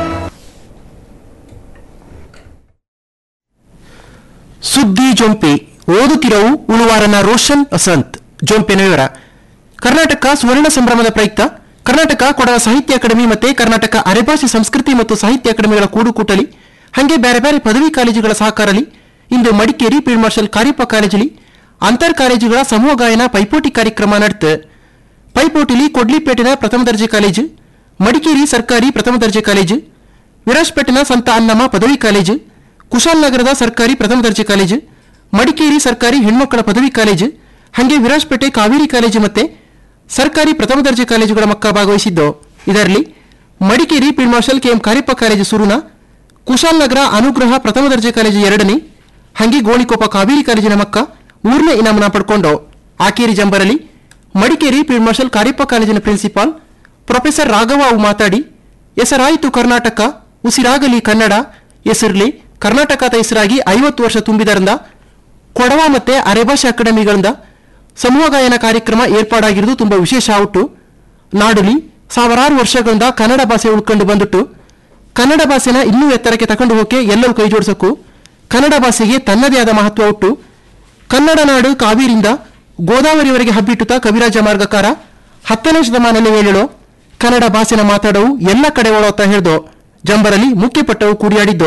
Speaker 8: ಸುದ್ದಿ ಜೊಂಪೆ ಓದುತ್ತಿರವು ಉಳುವಾರನ ರೋಷನ್ ವಸಂತ್ ಜೊಂಪೆನ ವಿವರ ಕರ್ನಾಟಕ ಸುವರ್ಣ ಸಂಭ್ರಮದ ಪ್ರಯುಕ್ತ ಕರ್ನಾಟಕ ಕೊಡವ ಸಾಹಿತ್ಯ ಅಕಾಡೆಮಿ ಮತ್ತೆ ಕರ್ನಾಟಕ ಅರೆಭಾಷೆ ಸಂಸ್ಕೃತಿ ಮತ್ತು ಸಾಹಿತ್ಯ ಅಕಾಡೆಮಿಗಳ ಕೂಡುಕೂಟಲಿ ಹಾಗೆ ಬೇರೆ ಬೇರೆ ಪದವಿ ಕಾಲೇಜುಗಳ ಸಹಕಾರಲಿ ಇಂದು ಮಡಿಕೇರಿ ಫೀಲ್ಡ್ ಮಾರ್ಷಲ್ ಕಾರ್ಯಪ್ಪ ಕಾಲೇಜಲ್ಲಿ ಅಂತರ್ ಕಾಲೇಜುಗಳ ಸಮೂಹ ಗಾಯನ ಪೈಪೋಟಿ ಕಾರ್ಯಕ್ರಮ ನಡೆತು ಪೈಪೋಟಿಲಿ ಕೊಡ್ಲಿಪೇಟೆನ ಪ್ರಥಮ ದರ್ಜೆ ಕಾಲೇಜು ಮಡಿಕೇರಿ ಸರ್ಕಾರಿ ಪ್ರಥಮ ದರ್ಜೆ ಕಾಲೇಜು ವಿರಾಜ್ಪೇಟೆನ ಸಂತ ಅನ್ನಮ್ಮ ಪದವಿ ಕಾಲೇಜು ಕುಶಾಲನಗರದ ಸರ್ಕಾರಿ ಪ್ರಥಮ ದರ್ಜೆ ಕಾಲೇಜು ಮಡಿಕೇರಿ ಸರ್ಕಾರಿ ಹೆಣ್ಮಕ್ಕಳ ಪದವಿ ಕಾಲೇಜು ಹಾಗೆ ವಿರಾಜ್ಪೇಟೆ ಕಾವೇರಿ ಕಾಲೇಜು ಮತ್ತೆ ಸರ್ಕಾರಿ ಪ್ರಥಮ ದರ್ಜೆ ಕಾಲೇಜುಗಳ ಮಕ್ಕ ಭಾಗವಹಿಸಿದ್ದು ಇದರಲ್ಲಿ Madikeri field marshal KM Kariappa college ಸುರುನ ಕುಶಾಲನಗರ ಅನುಗ್ರಹ ಪ್ರಥಮ ದರ್ಜೆ ಕಾಲೇಜು ಎರಡನೇ ಹಂಗೆ ಗೋಣಿಕೊಪ್ಪ ಕಾವೇರಿ ಕಾಲೇಜಿನ ಮಕ್ಕ ಮೂರನೇ ಇನಾಮನ ಪಡ್ಕೊಂಡು ಆಕೇರಿ ಜಂಬರಲ್ಲಿ ಮಡಿಕೇರಿ ಫೀಲ್ಡ್ ಮಾರ್ಷಲ್ ಕಾರ್ಯಪ್ಪ ಕಾಲೇಜಿನ ಪ್ರಿನ್ಸಿಪಾಲ್ ಪ್ರೊಫೆಸರ್ ರಾಘವ ಅವು ಮಾತಾಡಿ ಹೆಸರಾಯಿತು ಕರ್ನಾಟಕ ಉಸಿರಾಗಲಿ ಕನ್ನಡ ಹೆಸರ್ಲಿ ಕರ್ನಾಟಕದ ಹೆಸರಾಗಿ ಐವತ್ತು ವರ್ಷ ತುಂಬಿದರಿಂದ ಕೊಡವ ಮತ್ತೆ ಅರೆಭಾಷೆ ಅಕಾಡೆಮಿಗಳಿಂದ ಸಮೂಹ ಗಾಯನ ಕಾರ್ಯಕ್ರಮ ಏರ್ಪಾಡಾಗಿರುವುದು ತುಂಬಾ ವಿಶೇಷ ಔಟು ನಾಡುಲಿ ಸಾವಿರಾರು ವರ್ಷಗಳಿಂದ ಕನ್ನಡ ಭಾಷೆ ಉಳ್ಕೊಂಡು ಬಂದುಟ್ಟು ಕನ್ನಡ ಭಾಷೆನ ಇನ್ನೂ ಎತ್ತರಕ್ಕೆ ತಕೊಂಡು ಹೋಗಕ್ಕೆ ಎಲ್ಲರೂ ಕೈ ಜೋಡಿಸಕ್ಕೂ ಕನ್ನಡ ಭಾಷೆಗೆ ತನ್ನದೇ ಆದ ಮಹತ್ವ ಉಟ್ಟು ಕನ್ನಡ ನಾಡು ಕಾವೇರಿಯಿಂದ ಗೋದಾವರಿವರೆಗೆ ಹಬ್ಬಿಟ್ಟುತ್ತಾ ಕವಿರಾಜ ಮಾರ್ಗಕಾರ ಹತ್ತನೇ ಶತಮಾನದಲ್ಲಿ ಹೇಳೋ ಕನ್ನಡ ಭಾಷೆನ ಮಾತಾಡವು ಎಲ್ಲ ಕಡೆ ಒಳೋತಾ ಹೇಳ್ದೋ ಜಂಬರಲ್ಲಿ ಮುಖ್ಯಪಟ್ಟವು ಕೂಡಿಯಾಡಿದ್ದು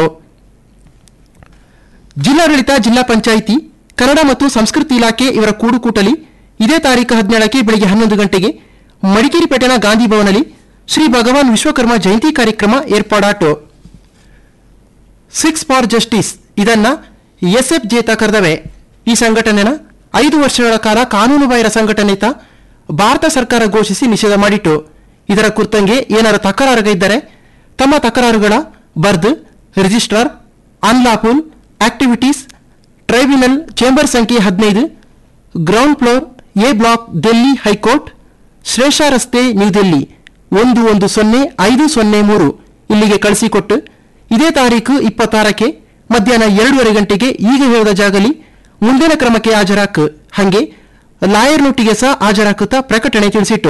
Speaker 8: ಜಿಲ್ಲಾಡಳಿತ ಜಿಲ್ಲಾ ಪಂಚಾಯಿತಿ ಕನ್ನಡ ಮತ್ತು ಸಂಸ್ಕೃತಿ ಇಲಾಖೆ ಇವರ ಕೂಡುಕೂಟಲಿ ಇದೇ ತಾರೀಕು ಹದಿನೇಳಕ್ಕೆ ಬೆಳಿಗ್ಗೆ ಹನ್ನೊಂದು ಗಂಟೆಗೆ ಮಡಿಕೇರಿ ಪೇಟೆನ ಗಾಂಧಿ ಭವನಲ್ಲಿ ಶ್ರೀ ಭಗವಾನ್ ವಿಶ್ವಕರ್ಮ ಜಯಂತಿ ಕಾರ್ಯಕ್ರಮ ಏರ್ಪಾಡಾಟು ಸಿಕ್ಸ್ ಫಾರ್ ಜಸ್ಟಿಸ್ ಇದನ್ನ ಎಸ್ಎಫ್ ಜೇತ ಕರೆದವೆ ಈ ಸಂಘಟನೆನ ಐದು ವರ್ಷಗಳ ಕಾಲ ಕಾನೂನುಬಾಹಿರ ಸಂಘಟನೆ ತ ಭಾರತ ಸರ್ಕಾರ ಘೋಷಿಸಿ ನಿಷೇಧ ಮಾಡಿಟ್ಟು ಇದರ ಕುರ್ತಂಗೆ ಏನಾರ ತಕರಾರುಗಳಿದ್ದರೆ ತಮ್ಮ ತಕರಾರುಗಳ ಬರ್ದ್ registrar unlawful activities tribunal chamber ಸಂಖ್ಯೆ ಹದಿನೈದು ground floor A block Delhi high court ಶ್ರೇಷ ರಸ್ತೆ ನ್ಯೂ ದಿಲ್ಲಿ ಒಂದು ಒಂದು ಸೊನ್ನೆ ಐದು ಸೊನ್ನೆ ಮೂರು ಇಲ್ಲಿಗೆ ಕಳಿಸಿಕೊಟ್ಟು ಇದೇ ತಾರೀಕು ಇಪ್ಪತ್ತಾರಕ್ಕೆ ಮಧ್ಯಾಹ್ನ ಎರಡೂವರೆ ಗಂಟೆಗೆ ಈಗ ಹೇಳಿದ ಜಾಗಲಿ ಮುಂದಿನ ಕ್ರಮಕ್ಕೆ ಹಾಜರಾಕು ಹಂಗೆ ಲಾಯರ್ ನೋಟಿಗೆ ಸಹ ಹಾಜರಾಕುತ್ತಾ ಪ್ರಕಟಣೆ ತಿಳಿಸಿಟ್ಟು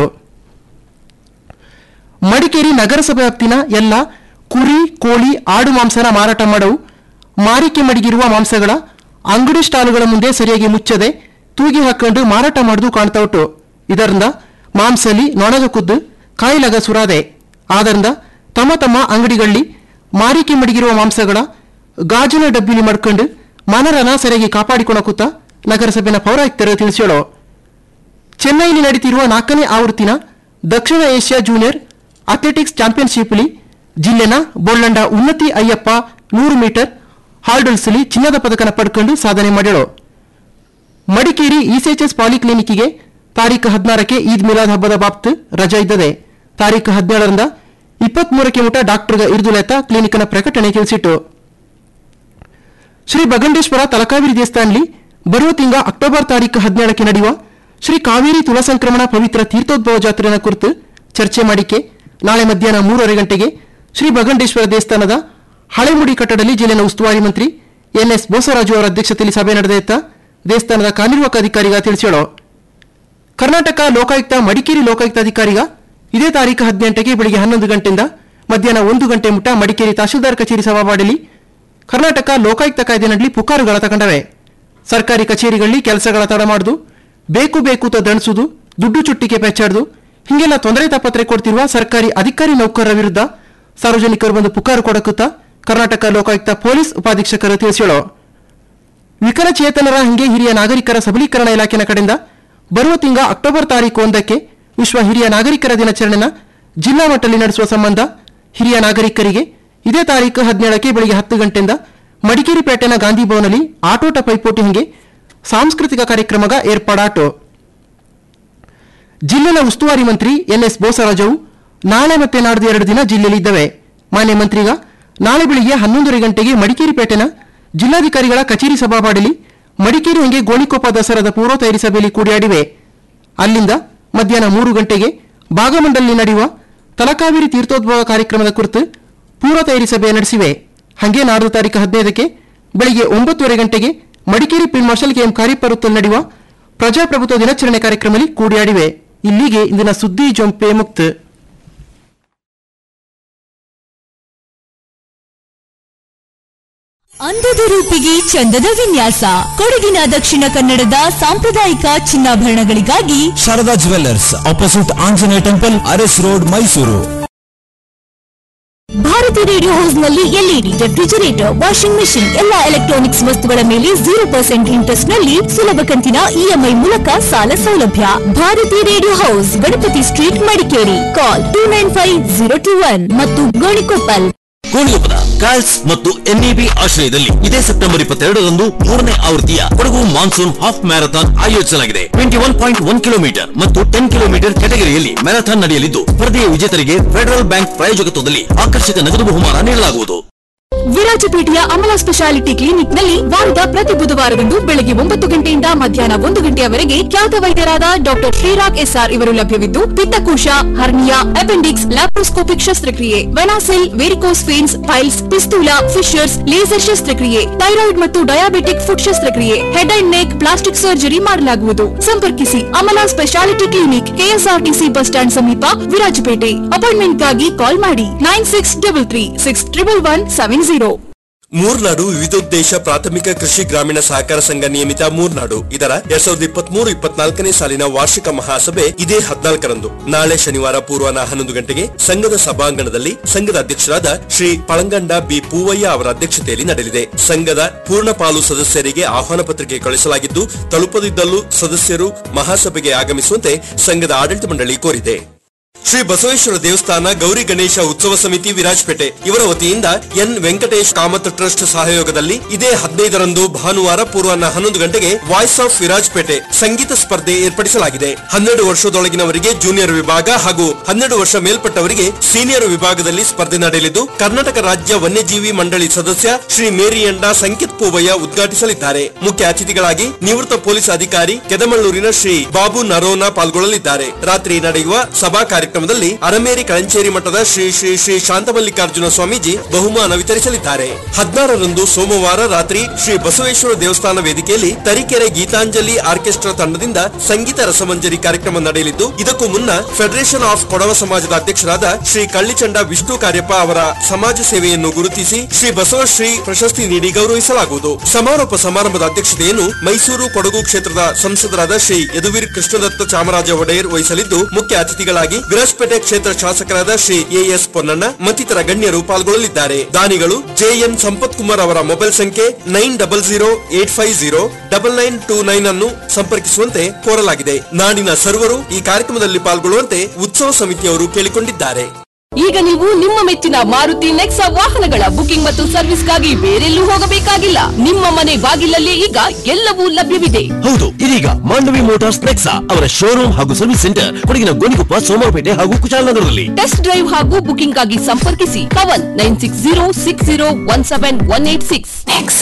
Speaker 8: ಮಡಿಕೇರಿ ನಗರಸಭೆ ವ್ಯಾಪ್ತಿನ ಎಲ್ಲ ಕುರಿ ಕೋಳಿ ಆಡು ಮಾಂಸನ ಮಾರಾಟ ಮಾಡವು ಮಾರಿಕೆ ಮಡಗಿರುವ ಮಾಂಸಗಳ ಅಂಗಡಿ ಸ್ಟಾಲ್ಗಳ ಮುಂದೆ ಸರಿಯಾಗಿ ಮುಚ್ಚದೆ ತೂಗಿ ಹಾಕೊಂಡು ಮಾರಾಟ ಮಾಡುದು ಕಾಣ್ತಾ ಉಂಟು ಇದರಿಂದ ಮಾಂಸಲಿ ನೊಣಗ ಕುದ್ದು ಕಾಯಿಲಗ ಸುರಾದೆ ಆದ್ದರಿಂದ ತಮ್ಮ ತಮ್ಮ ಅಂಗಡಿಗಳಲ್ಲಿ ಮಾರಿಕೆ ಮಡಗಿರುವ ಮಾಂಸಗಳ ಗಾಜಿನ ಡಬ್ಬಿಲಿ ಮಡ್ಕೊಂಡು ಮನರನ ಸರಿಯಾಗಿ ಕಾಪಾಡಿಕೊಳ್ಳಕುತ್ತ ನಗರಸಭೆನ ಪೌರಾಯುಕ್ತರು ತಿಳಿಸೋಳು ಚೆನ್ನೈನಲ್ಲಿ ನಡೀತಿರುವ ನಾಲ್ಕನೇ ಆವೃತ್ತಿನ ದಕ್ಷಿಣ ಏಷ್ಯಾ ಜೂನಿಯರ್ ಅಥ್ಲೆಟಿಕ್ಸ್ ಚಾಂಪಿಯನ್ಶಿಪ್ಲಿ ಜಿಲ್ಲೆನ ಬೋಳ್ಳಂಡ ಉನ್ನತಿ ಅಯ್ಯಪ್ಪ ನೂರು ಮೀಟರ್ ಹಾರ್ಡಲ್ಸ್ಲಿ ಚಿನ್ನದ ಪದಕನ ಪಡ್ಕೊಂಡು ಸಾಧನೆ ಮಾಡ್ಯಾಳು ಮಡಿಕೇರಿ ಇಸಿಎಚ್ಎಸ್ ಪಾಲಿಕ್ಲಿನಿಕ್ಗೆ ತಾರೀಕು ಹದಿನಾರಕ್ಕೆ ಈದ್ ಮಿಲಾದ್ ಹಬ್ಬದ ಬಾಬ್ತು ರಜಾ ಇದ್ದದೆ ತಾರೀಕು ಹದಿನೇಳರಿಂದ ಇಪ್ಪತ್ಮೂರಕ್ಕೆ ಮುಟ ಡಾಕ್ಟರ್ಗ ಇರ್ದುಲೆತ್ತ ಕ್ಲಿನಿಕ್ನ ಪ್ರಕಟಣೆ ತಿಳಿಸಿಟ್ಟು ಶ್ರೀ ಬಗಂಡೇಶ್ವರ ತಲಕಾವೇರಿ ದೇವಸ್ಥಾನಲಿ ಬರುವ ತಿಂಗ ಅಕ್ಟೋಬರ್ ತಾರೀಕು ಹದಿನೇಳಕ್ಕೆ ನಡೆಯುವ ಶ್ರೀ ಕಾವೇರಿ ತುಲಸಂಕ್ರಮಣ ಪವಿತ್ರ ತೀರ್ಥೋದ್ಭವ ಜಾತ್ರೆನ ಕುರಿತು ಚರ್ಚೆ ಮಾಡಿಕೆ ನಾಳೆ ಮಧ್ಯಾಹ್ನ ಮೂರುವರೆ ಗಂಟೆಗೆ ಶ್ರೀ ಬಗಂಡೇಶ್ವರ ದೇವಸ್ಥಾನದ ಹಳೆಮುಡಿ ಕಟ್ಟಡದಲ್ಲಿ ಜಿಲ್ಲೆನ ಉಸ್ತುವಾರಿ ಮಂತ್ರಿ ಎನ್ಎಸ್ ಬೋಸರಾಜು ಅವರ ಅಧ್ಯಕ್ಷತೆಯಲ್ಲಿ ಸಭೆ ನಡೆದೆತ್ತ ದೇವಸ್ಥಾನದ ಕಾರ್ಯನಿರ್ವಾಹಕ ಅಧಿಕಾರಿಗ ತಿಳಿಸೋಳು ಕರ್ನಾಟಕ ಲೋಕಾಯುಕ್ತ ಮಡಿಕೇರಿ ಲೋಕಾಯುಕ್ತ ಅಧಿಕಾರಿಗ ಇದೇ ತಾರೀಕು ಹದಿನೆಂಟಕ್ಕೆ ಬೆಳಿಗ್ಗೆ ಹನ್ನೊಂದು ಗಂಟೆಯಿಂದ ಮಧ್ಯಾಹ್ನ ಒಂದು ಗಂಟೆ ಮುಟ ಮಡಿಕೇರಿ ತಹಶೀಲ್ದಾರ್ ಕಚೇರಿ ಸಭಾವಾಡಲಿ ಕರ್ನಾಟಕ ಲೋಕಾಯುಕ್ತ ಕಾಯ್ದೆನಲ್ಲಿ ಪುಕಾರುಗಳ ತಗೊಂಡವೆ ಸರ್ಕಾರಿ ಕಚೇರಿಗಳಲ್ಲಿ ಕೆಲಸಗಳ ತಡ ಮಾಡುದು ಬೇಕು ಬೇಕು ತ ದಣಿಸುದು ದುಡ್ಡು ಚುಟ್ಟಿಗೆ ಪೆಚ್ಚಾಡುದು ಹಿಂಗೆಲ್ಲ ತೊಂದರೆ ತಾಪತ್ರೆ ಕೊಡ್ತಿರುವ ಸರ್ಕಾರಿ ಅಧಿಕಾರಿ ನೌಕರರ ವಿರುದ್ಧ ಸಾರ್ವಜನಿಕರು ಬಂದು ಪುಕಾರು ಕೊಡಕುತ್ತ ಕರ್ನಾಟಕ ಲೋಕಾಯುಕ್ತ ಪೊಲೀಸ್ ಉಪಾಧೀಕ್ಷಕರು ತಿಳಿಸಿಳು ವಿಕಲಚೇತನರ ಹಂಗೆ ಹಿರಿಯ ನಾಗರಿಕರ ಸಬಲೀಕರಣ ಇಲಾಖೆನ ಕಡೆಯಿಂದ ಬರುವ ತಿಂಗ ಅಕ್ಟೋಬರ್ ತಾರೀಕು ಒಂದಕ್ಕೆ ವಿಶ್ವ ಹಿರಿಯ ನಾಗರಿಕರ ದಿನಾಚರಣೆನ ಜಿಲ್ಲಾ ಮಟ್ಟದಲ್ಲಿ ನಡೆಸುವ ಸಂಬಂಧ ಹಿರಿಯ ನಾಗರಿಕರಿಗೆ ಇದೇ ತಾರೀಕು ಹದಿನೇಳಕ್ಕೆ ಬೆಳಿಗ್ಗೆ ಹತ್ತು ಗಂಟೆಯಿಂದ ಮಡಿಕೇರಿ ಪೇಟೆನ ಗಾಂಧಿ ಭವನಲ್ಲಿ ಆಟೋಟ ಪೈಪೋಟಿ ಹಂಗೆ ಸಾಂಸ್ಕೃತಿಕ ಕಾರ್ಯಕ್ರಮಗ ಏರ್ಪಾಡಾಟು ಜಿಲ್ಲೆಯ ಉಸ್ತುವಾರಿ ಮಂತ್ರಿ ಎನ್ಎಸ್ ಬೋಸರಾಜವು ನಾಳೆ ಮತ್ತೆ ನಾಡ್ದು ಎರಡು ದಿನ ಜಿಲ್ಲೆಯಲ್ಲಿ ಇದ್ದವೆ ಮಾನ್ಯ ಮಂತ್ರಿಗ ನಾಳೆ ಬೆಳಿಗ್ಗೆ ಹನ್ನೊಂದರ ಗಂಟೆಗೆ ಮಡಿಕೇರಿ ಪೇಟೆನ ಜಿಲ್ಲಾಧಿಕಾರಿಗಳ ಕಚೇರಿ ಸಭಾವಾಡಲಿ ಮಡಿಕೇರಿ ಹಂಗೆ ಗೋಣಿಕೊಪ್ಪ ದಸರಾದ ಪೂರ್ವ ತಯಾರಿ ಸಭೆಯಲ್ಲಿ ಕೂಡಿಯಾಡಿವೆ ಅಲ್ಲಿಂದ ಮಧ್ಯಾಹ್ನ ಮೂರು ಗಂಟೆಗೆ ಭಾಗಮಂಡಲಿ ನಡೆಯುವ ತಲಕಾವೇರಿ ತೀರ್ಥೋದ್ಭವ ಕಾರ್ಯಕ್ರಮದ ಕುರಿತು ಪೂರ್ವ ತಯಾರಿ ಸಭೆ ನಡೆಸಿವೆ ಹಂಗೆ ನಾಡ್ದು ತಾರೀಕು ಹದಿನೈದಕ್ಕೆ ಬೆಳಿಗ್ಗೆ ಒಂಬತ್ತುವರೆ ಗಂಟೆಗೆ ಮಡಿಕೇರಿ ಫೀಲ್ಡ್ ಮಾರ್ಷಲ್ ಕೆಎಂ ಕಾರ್ಯಪರುತ್ತಲ್ಲಿ ನಡೆಯುವ ಪ್ರಜಾಪ್ರಭುತ್ವ ದಿನಾಚರಣೆ ಕಾರ್ಯಕ್ರಮದಲ್ಲಿ ಕೂಡಿಯಾಡಿವೆ ಇಲ್ಲಿಗೆ ಇಂದಿನ ಸುದ್ದಿ ಜೊಂಪೆ ಮುಕ್ತ
Speaker 7: ಅಂದದ ರೂಪಿಗೆ ಚಂದದ ವಿನ್ಯಾಸ ಕೊಡಗಿನ ದಕ್ಷಿಣ ಕನ್ನಡದ ಸಾಂಪ್ರದಾಯಿಕ ಚಿನ್ನಾಭರಣಗಳಿಗಾಗಿ
Speaker 9: Sharada jewellers opposite Anjaneya temple Aras road Mysuru
Speaker 7: Bharati radio house ನಲ್ಲಿ ಎಲ್ಇಡಿ ರೆಫ್ರಿಜರೇಟರ್ ವಾಷಿಂಗ್ ಮೆಷಿನ್ ಎಲ್ಲಾ ಎಲೆಕ್ಟ್ರಾನಿಕ್ಸ್ ವಸ್ತುಗಳ ಮೇಲೆ ಜೀರೋ ಪರ್ಸೆಂಟ್ ಇಂಟ್ರೆಸ್ಟ್ ನಲ್ಲಿ ಸುಲಭ ಕಂತಿನ ಇಎಂಐ ಮೂಲಕ ಸಾಲ ಸೌಲಭ್ಯ Bharati radio house Ganapati street Madikeri call two nine five zero two one ಮತ್ತು ಗೋಣಿಕೊಪ್ಪಲ್
Speaker 10: ಕೋಣಿಗೊಪ್ಪದ ಕಾಲ್ಸ್ ಮತ್ತು ಎನ್ಇಬಿ ಆಶ್ರಯದಲ್ಲಿ ಇದೇ ಸೆಪ್ಟೆಂಬರ್ ಇಪ್ಪತ್ತೆರಡರಂದು ಮೂರನೇ ಆವೃತ್ತಿಯ ಕೊಡಗು ಮಾನ್ಸೂನ್ ಹಾಫ್ ಮ್ಯಾರಥಾನ್ ಆಯೋಜಿಸಲಾಗಿದೆ twenty one point one kilometre ಮತ್ತು ಟೆನ್ ಕಿಲೋಮೀಟರ್ ಕೆಟಗರಿಯಲ್ಲಿ ಮ್ಯಾರಥಾನ್ ನಡೆಯಲಿದ್ದು ಸ್ಪರ್ಧೆಯ ವಿಜೇತರಿಗೆ ಫೆಡರಲ್ ಬ್ಯಾಂಕ್ ಪ್ರಾಯೋಜಕತ್ವದಲ್ಲಿ ಆಕರ್ಷಕ ನಗದು ಬಹುಮಾನ ನೀಡಲಾಗುವುದು
Speaker 11: ವಿರಾಜಪೇಟೆಯ ಅಮಲ ಸ್ಪೆಷಾಲಿಟಿ ಕ್ಲಿನಿಕ್ ನಲ್ಲಿ ವಾರದ ಪ್ರತಿ ಬುಧವಾರದಂದು ಬೆಳಗ್ಗೆ ಒಂಬತ್ತು ಗಂಟೆಯಿಂದ ಮಧ್ಯಾಹ್ನ ಒಂದು ಗಂಟೆಯವರೆಗೆ ಖ್ಯಾತ ವೈದ್ಯರಾದ ಡಾಕ್ಟರ್ ಶ್ರೀರಾಗ್ ಎಸ್ಆರ್ ಇವರು ಲಭ್ಯವಿದ್ದು ಪಿತ್ತಕೋಶ ಹರ್ನಿಯಾ ಅಪೆಂಡಿಕ್ಸ್ ಲ್ಯಾಪ್ರೋಸ್ಕೋಪಿಕ್ ಶಸ್ತ್ರಕ್ರಿಯೆ ವೆನಾಸಿಲ್ varicose veins piles fistula fissures laser ಶಸ್ತ್ರಕ್ರಿಯೆ ಥೈರಾಯ್ಡ್ ಮತ್ತು ಡಯಾಬಿಟಿಕ್ ಫುಡ್ ಶಸ್ತ್ರಕ್ರಿಯೆ head and neck plastic surgery ಮಾಡಲಾಗುವುದು ಸಂಪರ್ಕಿಸಿ Amala specialty clinic KSRTC bus stand ಸಮೀಪ ವಿರಾಜಪೇಟೆ ಅಪಾಯಿಂಟ್ಮೆಂಟ್ಗಾಗಿ ಕಾಲ್ ಮಾಡಿ nine six double three six triple one seven zero
Speaker 12: Murnad ವಿವಿಧೋದ್ದೇಶ ಪ್ರಾಥಮಿಕ ಕೃಷಿ ಗ್ರಾಮೀಣ ಸಹಕಾರ ಸಂಘ ನಿಯಮಿತ ಮೂರ್ನಾಡು ಇದರ ಎರಡ್ ಸಾವಿರದ ಇಪ್ಪತ್ತ್ ಮೂರು ಇಪ್ಪತ್ನಾಲ್ಕನೇ ಸಾಲಿನ ವಾರ್ಷಿಕ ಮಹಾಸಭೆ ಇದೇ ಹದಿನಾಲ್ಕರಂದು ನಾಳೆ ಶನಿವಾರ ಪೂರ್ವಾಹ್ನ ಹನ್ನೊಂದು ಗಂಟೆಗೆ ಸಂಘದ ಸಭಾಂಗಣದಲ್ಲಿ ಸಂಘದ ಅಧ್ಯಕ್ಷರಾದ ಶ್ರೀ ಪಳಂಗಂಡ ಬಿ ಪೂವಯ್ಯ ಅವರ ಅಧ್ಯಕ್ಷತೆಯಲ್ಲಿ ನಡೆಯಲಿದೆ ಸಂಘದ ಪೂರ್ಣ ಪಾಲು ಸದಸ್ಯರಿಗೆ ಆಹ್ವಾನ ಪತ್ರಿಕೆ ಕಳುಹಿಸಲಾಗಿದ್ದು ತಲುಪದಿದ್ದಲ್ಲೂ ಸದಸ್ಯರು ಮಹಾಸಭೆಗೆ ಆಗಮಿಸುವಂತೆ ಸಂಘದ ಆಡಳಿತ ಮಂಡಳಿ ಕೋರಿದೆ ಶ್ರೀ ಬಸವೇಶ್ವರ ದೇವಸ್ಥಾನ ಗೌರಿ ಗಣೇಶ ಉತ್ಸವ ಸಮಿತಿ ವಿರಾಜಪೇಟೆ ಇವರ ವತಿಯಿಂದ ಎನ್ ವೆಂಕಟೇಶ್ ಕಾಮತ್ ಟ್ರಸ್ಟ್ ಸಹಯೋಗದಲ್ಲಿ ಇದೇ ಹದಿನೈದರಂದು ಭಾನುವಾರ ಪೂರ್ವಾಹ್ನ ಹನ್ನೊಂದು ಗಂಟೆಗೆ ವಾಯ್ಸ್ ಆಫ್ ವಿರಾಜಪೇಟೆ ಸಂಗೀತ ಸ್ಪರ್ಧೆ ಏರ್ಪಡಿಸಲಾಗಿದೆ ಹನ್ನೆರಡು ವರ್ಷದೊಳಗಿನವರಿಗೆ ಜೂನಿಯರ್ ವಿಭಾಗ ಹಾಗೂ ಹನ್ನೆರಡು ವರ್ಷ ಮೇಲ್ಪಟ್ಟವರಿಗೆ ಸೀನಿಯರ್ ವಿಭಾಗದಲ್ಲಿ ಸ್ಪರ್ಧೆ ನಡೆಯಲಿದ್ದು ಕರ್ನಾಟಕ ರಾಜ್ಯ ವನ್ಯಜೀವಿ ಮಂಡಳಿ ಸದಸ್ಯ ಶ್ರೀ ಮೇರಿಯಂಡ ಸಂಕಿತ್ ಪೂವಯ್ಯ ಉದ್ಘಾಟಿಸಲಿದ್ದಾರೆ ಮುಖ್ಯ ಅತಿಥಿಗಳಾಗಿ ನಿವೃತ್ತ ಪೊಲೀಸ್ ಅಧಿಕಾರಿ ಕೆದಮಳ್ಳೂರಿನ ಶ್ರೀ ಬಾಬು ನರೋನಾ ಪಾಲ್ಗೊಳ್ಳಲಿದ್ದಾರೆ ರಾತ್ರಿ ನಡೆಯುವ ಸಭಾ ಕಾರ್ಯಕ್ರಮದಲ್ಲಿ ಅರಮೇರಿ ಕಳಂಚೇರಿ ಮಠದ ಶ್ರೀ ಶ್ರೀ ಶ್ರೀ ಶಾಂತಮಲ್ಲಿಕಾರ್ಜುನ ಸ್ವಾಮೀಜಿ ಬಹುಮಾನ ವಿತರಿಸಲಿದ್ದಾರೆ ಹದಿನಾರರಂದು ಸೋಮವಾರ ರಾತ್ರಿ ಶ್ರೀ ಬಸವೇಶ್ವರ ದೇವಸ್ಥಾನ ವೇದಿಕೆಯಲ್ಲಿ ತರೀಕೆರೆ ಗೀತಾಂಜಲಿ ಆರ್ಕೆಸ್ಟ್ರಾ ತಂಡದಿಂದ ಸಂಗೀತ ರಸಮಂಜರಿ ಕಾರ್ಯಕ್ರಮ ನಡೆಯಲಿದ್ದು ಇದಕ್ಕೂ ಮುನ್ನ ಫೆಡರೇಷನ್ ಆಫ್ ಕೊಡವ ಸಮಾಜದ ಅಧ್ಯಕ್ಷರಾದ ಶ್ರೀ ಕಳ್ಳಿಚಂಡ ವಿಷ್ಣು ಕಾರ್ಯಪ್ಪ ಅವರ ಸಮಾಜ ಸೇವೆಯನ್ನು ಗುರುತಿಸಿ ಶ್ರೀ ಬಸವಶ್ರೀ ಪ್ರಶಸ್ತಿ ನೀಡಿ ಗೌರವಿಸಲಾಗುವುದು ಸಮಾರೋಪ ಸಮಾರಂಭದ ಅಧ್ಯಕ್ಷತೆಯನ್ನು ಮೈಸೂರು ಕೊಡಗು ಕ್ಷೇತ್ರದ ಸಂಸದರಾದ ಶ್ರೀ ಯದುವೀರ್ ಕೃಷ್ಣದತ್ತ ಚಾಮರಾಜ ಒಡೆಯರ್ ವಹಿಸಲಿದ್ದು ಮುಖ್ಯ ಅತಿಥಿಗಳಾಗಿ ವಿರಾಜಪೇಟೆ ಕ್ಷೇತ್ರ ಶಾಸಕರಾದ ಶ್ರೀ ಎಎಸ್ ಪೊನ್ನಣ್ಣ ಮತ್ತಿತರ ಗಣ್ಯರು ಪಾಲ್ಗೊಳ್ಳಲಿದ್ದಾರೆ ದಾನಿಗಳು ಜೆಎನ್ ಸಂಪತ್ ಕುಮಾರ್ ಅವರ ಮೊಬೈಲ್ ಸಂಖ್ಯೆ nine double zero eight five zero double nine two nine ಅನ್ನು ಸಂಪರ್ಕಿಸುವಂತೆ ಕೋರಲಾಗಿದೆ ನಾಡಿನ ಸರ್ವರು ಈ ಕಾರ್ಯಕ್ರಮದಲ್ಲಿ ಪಾಲ್ಗೊಳ್ಳುವಂತೆ ಉತ್ಸವ ಸಮಿತಿಯವರು ಕೇಳಿಕೊಂಡಿದ್ದಾರೆ
Speaker 11: ಈಗ ನೀವು ನಿಮ್ಮ ಮೆಚ್ಚಿನ ಮಾರುತಿ ನೆಕ್ಸಾ ವಾಹನಗಳ ಬುಕಿಂಗ್ ಮತ್ತು ಸರ್ವಿಸ್ಗಾಗಿ ಬೇರೆಲ್ಲೂ ಹೋಗಬೇಕಾಗಿಲ್ಲ ನಿಮ್ಮ ಮನೆ ಬಾಗಿಲಲ್ಲೇ ಈಗ ಎಲ್ಲವೂ ಲಭ್ಯವಿದೆ
Speaker 10: ಹೌದು ಇದೀಗ ಮಾಂಡವಿ ಮೋಟಾರ್ಸ್ ನೆಕ್ಸಾ ಅವರ ಶೋರೂಮ್ ಹಾಗೂ ಸರ್ವಿಸ್ ಸೆಂಟರ್ ಕೊಡಗಿನ ಗೋಣಿಕೊಪ್ಪ ಸೋಮವಾರಪೇಟೆ ಹಾಗೂ ಕುಶಾಲನಗರದಲ್ಲಿ
Speaker 11: ಟೆಸ್ಟ್ ಡ್ರೈವ್ ಹಾಗೂ ಬುಕಿಂಗ್ ಗಾಗಿ ಸಂಪರ್ಕಿಸಿ Pavan nine six zero six zero one seven one eight six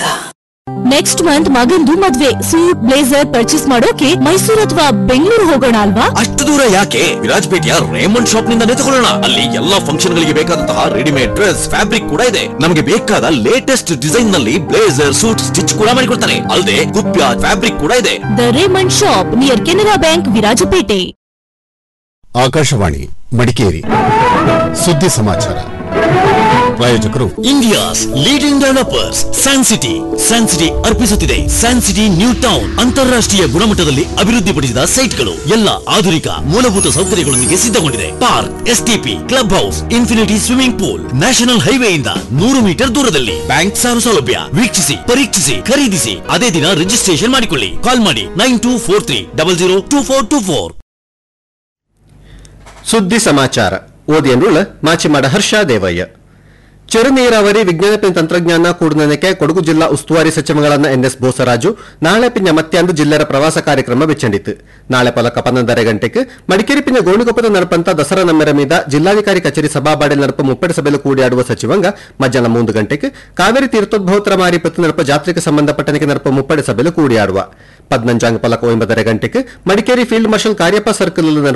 Speaker 11: next month ಮಗಂದು ಮದ್ವೆ ಸೂಟ್ ಬ್ಲೇಸರ್ ಪರ್ಚೇಸ್ ಮಾಡೋಕೆ ಮೈಸೂರು ಅಥವಾ ಬೆಂಗಳೂರು ಹೋಗೋಣ ಅಲ್ವಾ
Speaker 10: ಅಷ್ಟು ದೂರ ಯಾಕೆ ವಿರಾಜಪೇಟೆಯ ರೇಮಂಡ್ ಶಾಪ್ ನಿಂದ ತಗೊಳ್ಳೋಣ ಅಲ್ಲಿ ಎಲ್ಲಾ ಫಂಕ್ಷನ್ ಗಳಿಗೆ ಬೇಕಾದಂತಹ ರೆಡಿಮೇಡ್ ಡ್ರೆಸ್ ಫ್ಯಾಬ್ರಿಕ್ ಕೂಡ ಇದೆ ನಮಗೆ ಬೇಕಾದ ಲೇಟೆಸ್ಟ್ ಡಿಸೈನ್ ನಲ್ಲಿ ಬ್ಲೇಸರ್ ಸೂಟ್ ಸ್ಟಿಚ್ ಕೂಡ ಮಾಡಿಕೊಡ್ತಾರೆ ಅಲ್ಲದೆ ಕುಪ್ಯ ಫ್ಯಾಬ್ರಿಕ್ ಕೂಡ ಇದೆ
Speaker 11: the Raymond shop near Canara bank Virajpet
Speaker 13: Akashvani Madikeri ಸುದ್ದಿ ಸಮಾಚಾರ
Speaker 10: ಪ್ರಾಯೋಜಕರು India's leading developers San City San City ಅರ್ಪಿಸುತ್ತಿದೆ ಸ್ಯಾನ್ ಸಿಟಿ ನ್ಯೂ ಟೌನ್ ಅಂತಾರಾಷ್ಟ್ರೀಯ ಗುಣಮಟ್ಟದಲ್ಲಿ ಅಭಿವೃದ್ಧಿಪಡಿಸಿದ ಸೈಟ್ಗಳು ಎಲ್ಲ ಆಧುನಿಕ ಮೂಲಭೂತ ಸೌಕರ್ಯಗಳೊಂದಿಗೆ ಸಿದ್ಧಗೊಂಡಿದೆ park STP club house infinity swimming pool national ಹೈವೇಯಿಂದ ನೂರು ಮೀಟರ್ ದೂರದಲ್ಲಿ ಬ್ಯಾಂಕ್ ಸಾಲ ಸೌಲಭ್ಯ ವೀಕ್ಷಿಸಿ ಪರೀಕ್ಷಿಸಿ ಖರೀದಿಸಿ ಅದೇ ದಿನ ರಿಜಿಸ್ಟ್ರೇಷನ್ ಮಾಡಿಕೊಳ್ಳಿ ಕಾಲ್ ಮಾಡಿ nine two four three double zero two four two four
Speaker 13: ಸುದ್ದಿ ಸಮಾಚಾರ ಓದಿಯನ್ನುಳ್ಳ ಮಾಚಿಮಾಡ ಹರ್ಷ ದೇವಯ್ಯ ചെറു നീരാവരി വിജ്ഞാന പിന്നെ ತಂತ್ರಜ್ಞಾನ ಕೂಡನಕ್ಕೆ ಕೊಡಗು ಜಿಲ್ಲಾ ಉಸ್ತುವಾರಿ ಸಚಿವಗಳನ್ನ ಎನ್ ಎಸ್ ಬೋಸರಾಜು ನಾಳೆ ಪಿನ್ನ ಮತ್ತೆಂದು ಜಿಲ್ಲೆರ ಪ್ರವಾಸ ಕಾರ್ಯಕ್ರಮ ಬೆಚ್ಚಂಡಿತು ನಾಳೆ ಪಲಕ ಪನ್ನೊಂದರ ಗಂಟೆಗೆ ಮಡಿಕೇರಿ ಪಿನ್ನ ಗೋಣಿಗೊಪ್ಪದ ನಡಪಂತ ದಸರಾ ನಮ್ಮೆರ ಮೀದ ಜಿಲ್ಲಾಧಿಕಾರಿ ಕಚೇರಿ ಸಭಾಬಾಡೆ ನಡಪ ಮುಪ್ಪಡಿ ಸಭೆಲು ಕೂಡಿಯಾಡುವ ಸಚಿವಂಗ ಮಧ್ಯಾಹ್ನ ಮೂರು ಗಂಟೆಗೆ ಕಾವೇರಿ ತೀರ್ಥೋದ್ಭವತರ ಮಾರಿಪತ್ತು ನಡಪ ಜಾತ್ರೆಗೆ ಸಂಬಂಧಪಟ್ಟನಿಗೆ ನಡಪ ಮುಪ್ಪಡಿ ಸಭೆಲು ಕೂಡಿಯಾಡುವ ಪದ್ನಂಜಾಂಗ ಪಲಕ ಒಂಬತ್ತರ ಗಂಟೆಗೆ Madikeri field marshal Kariappa circle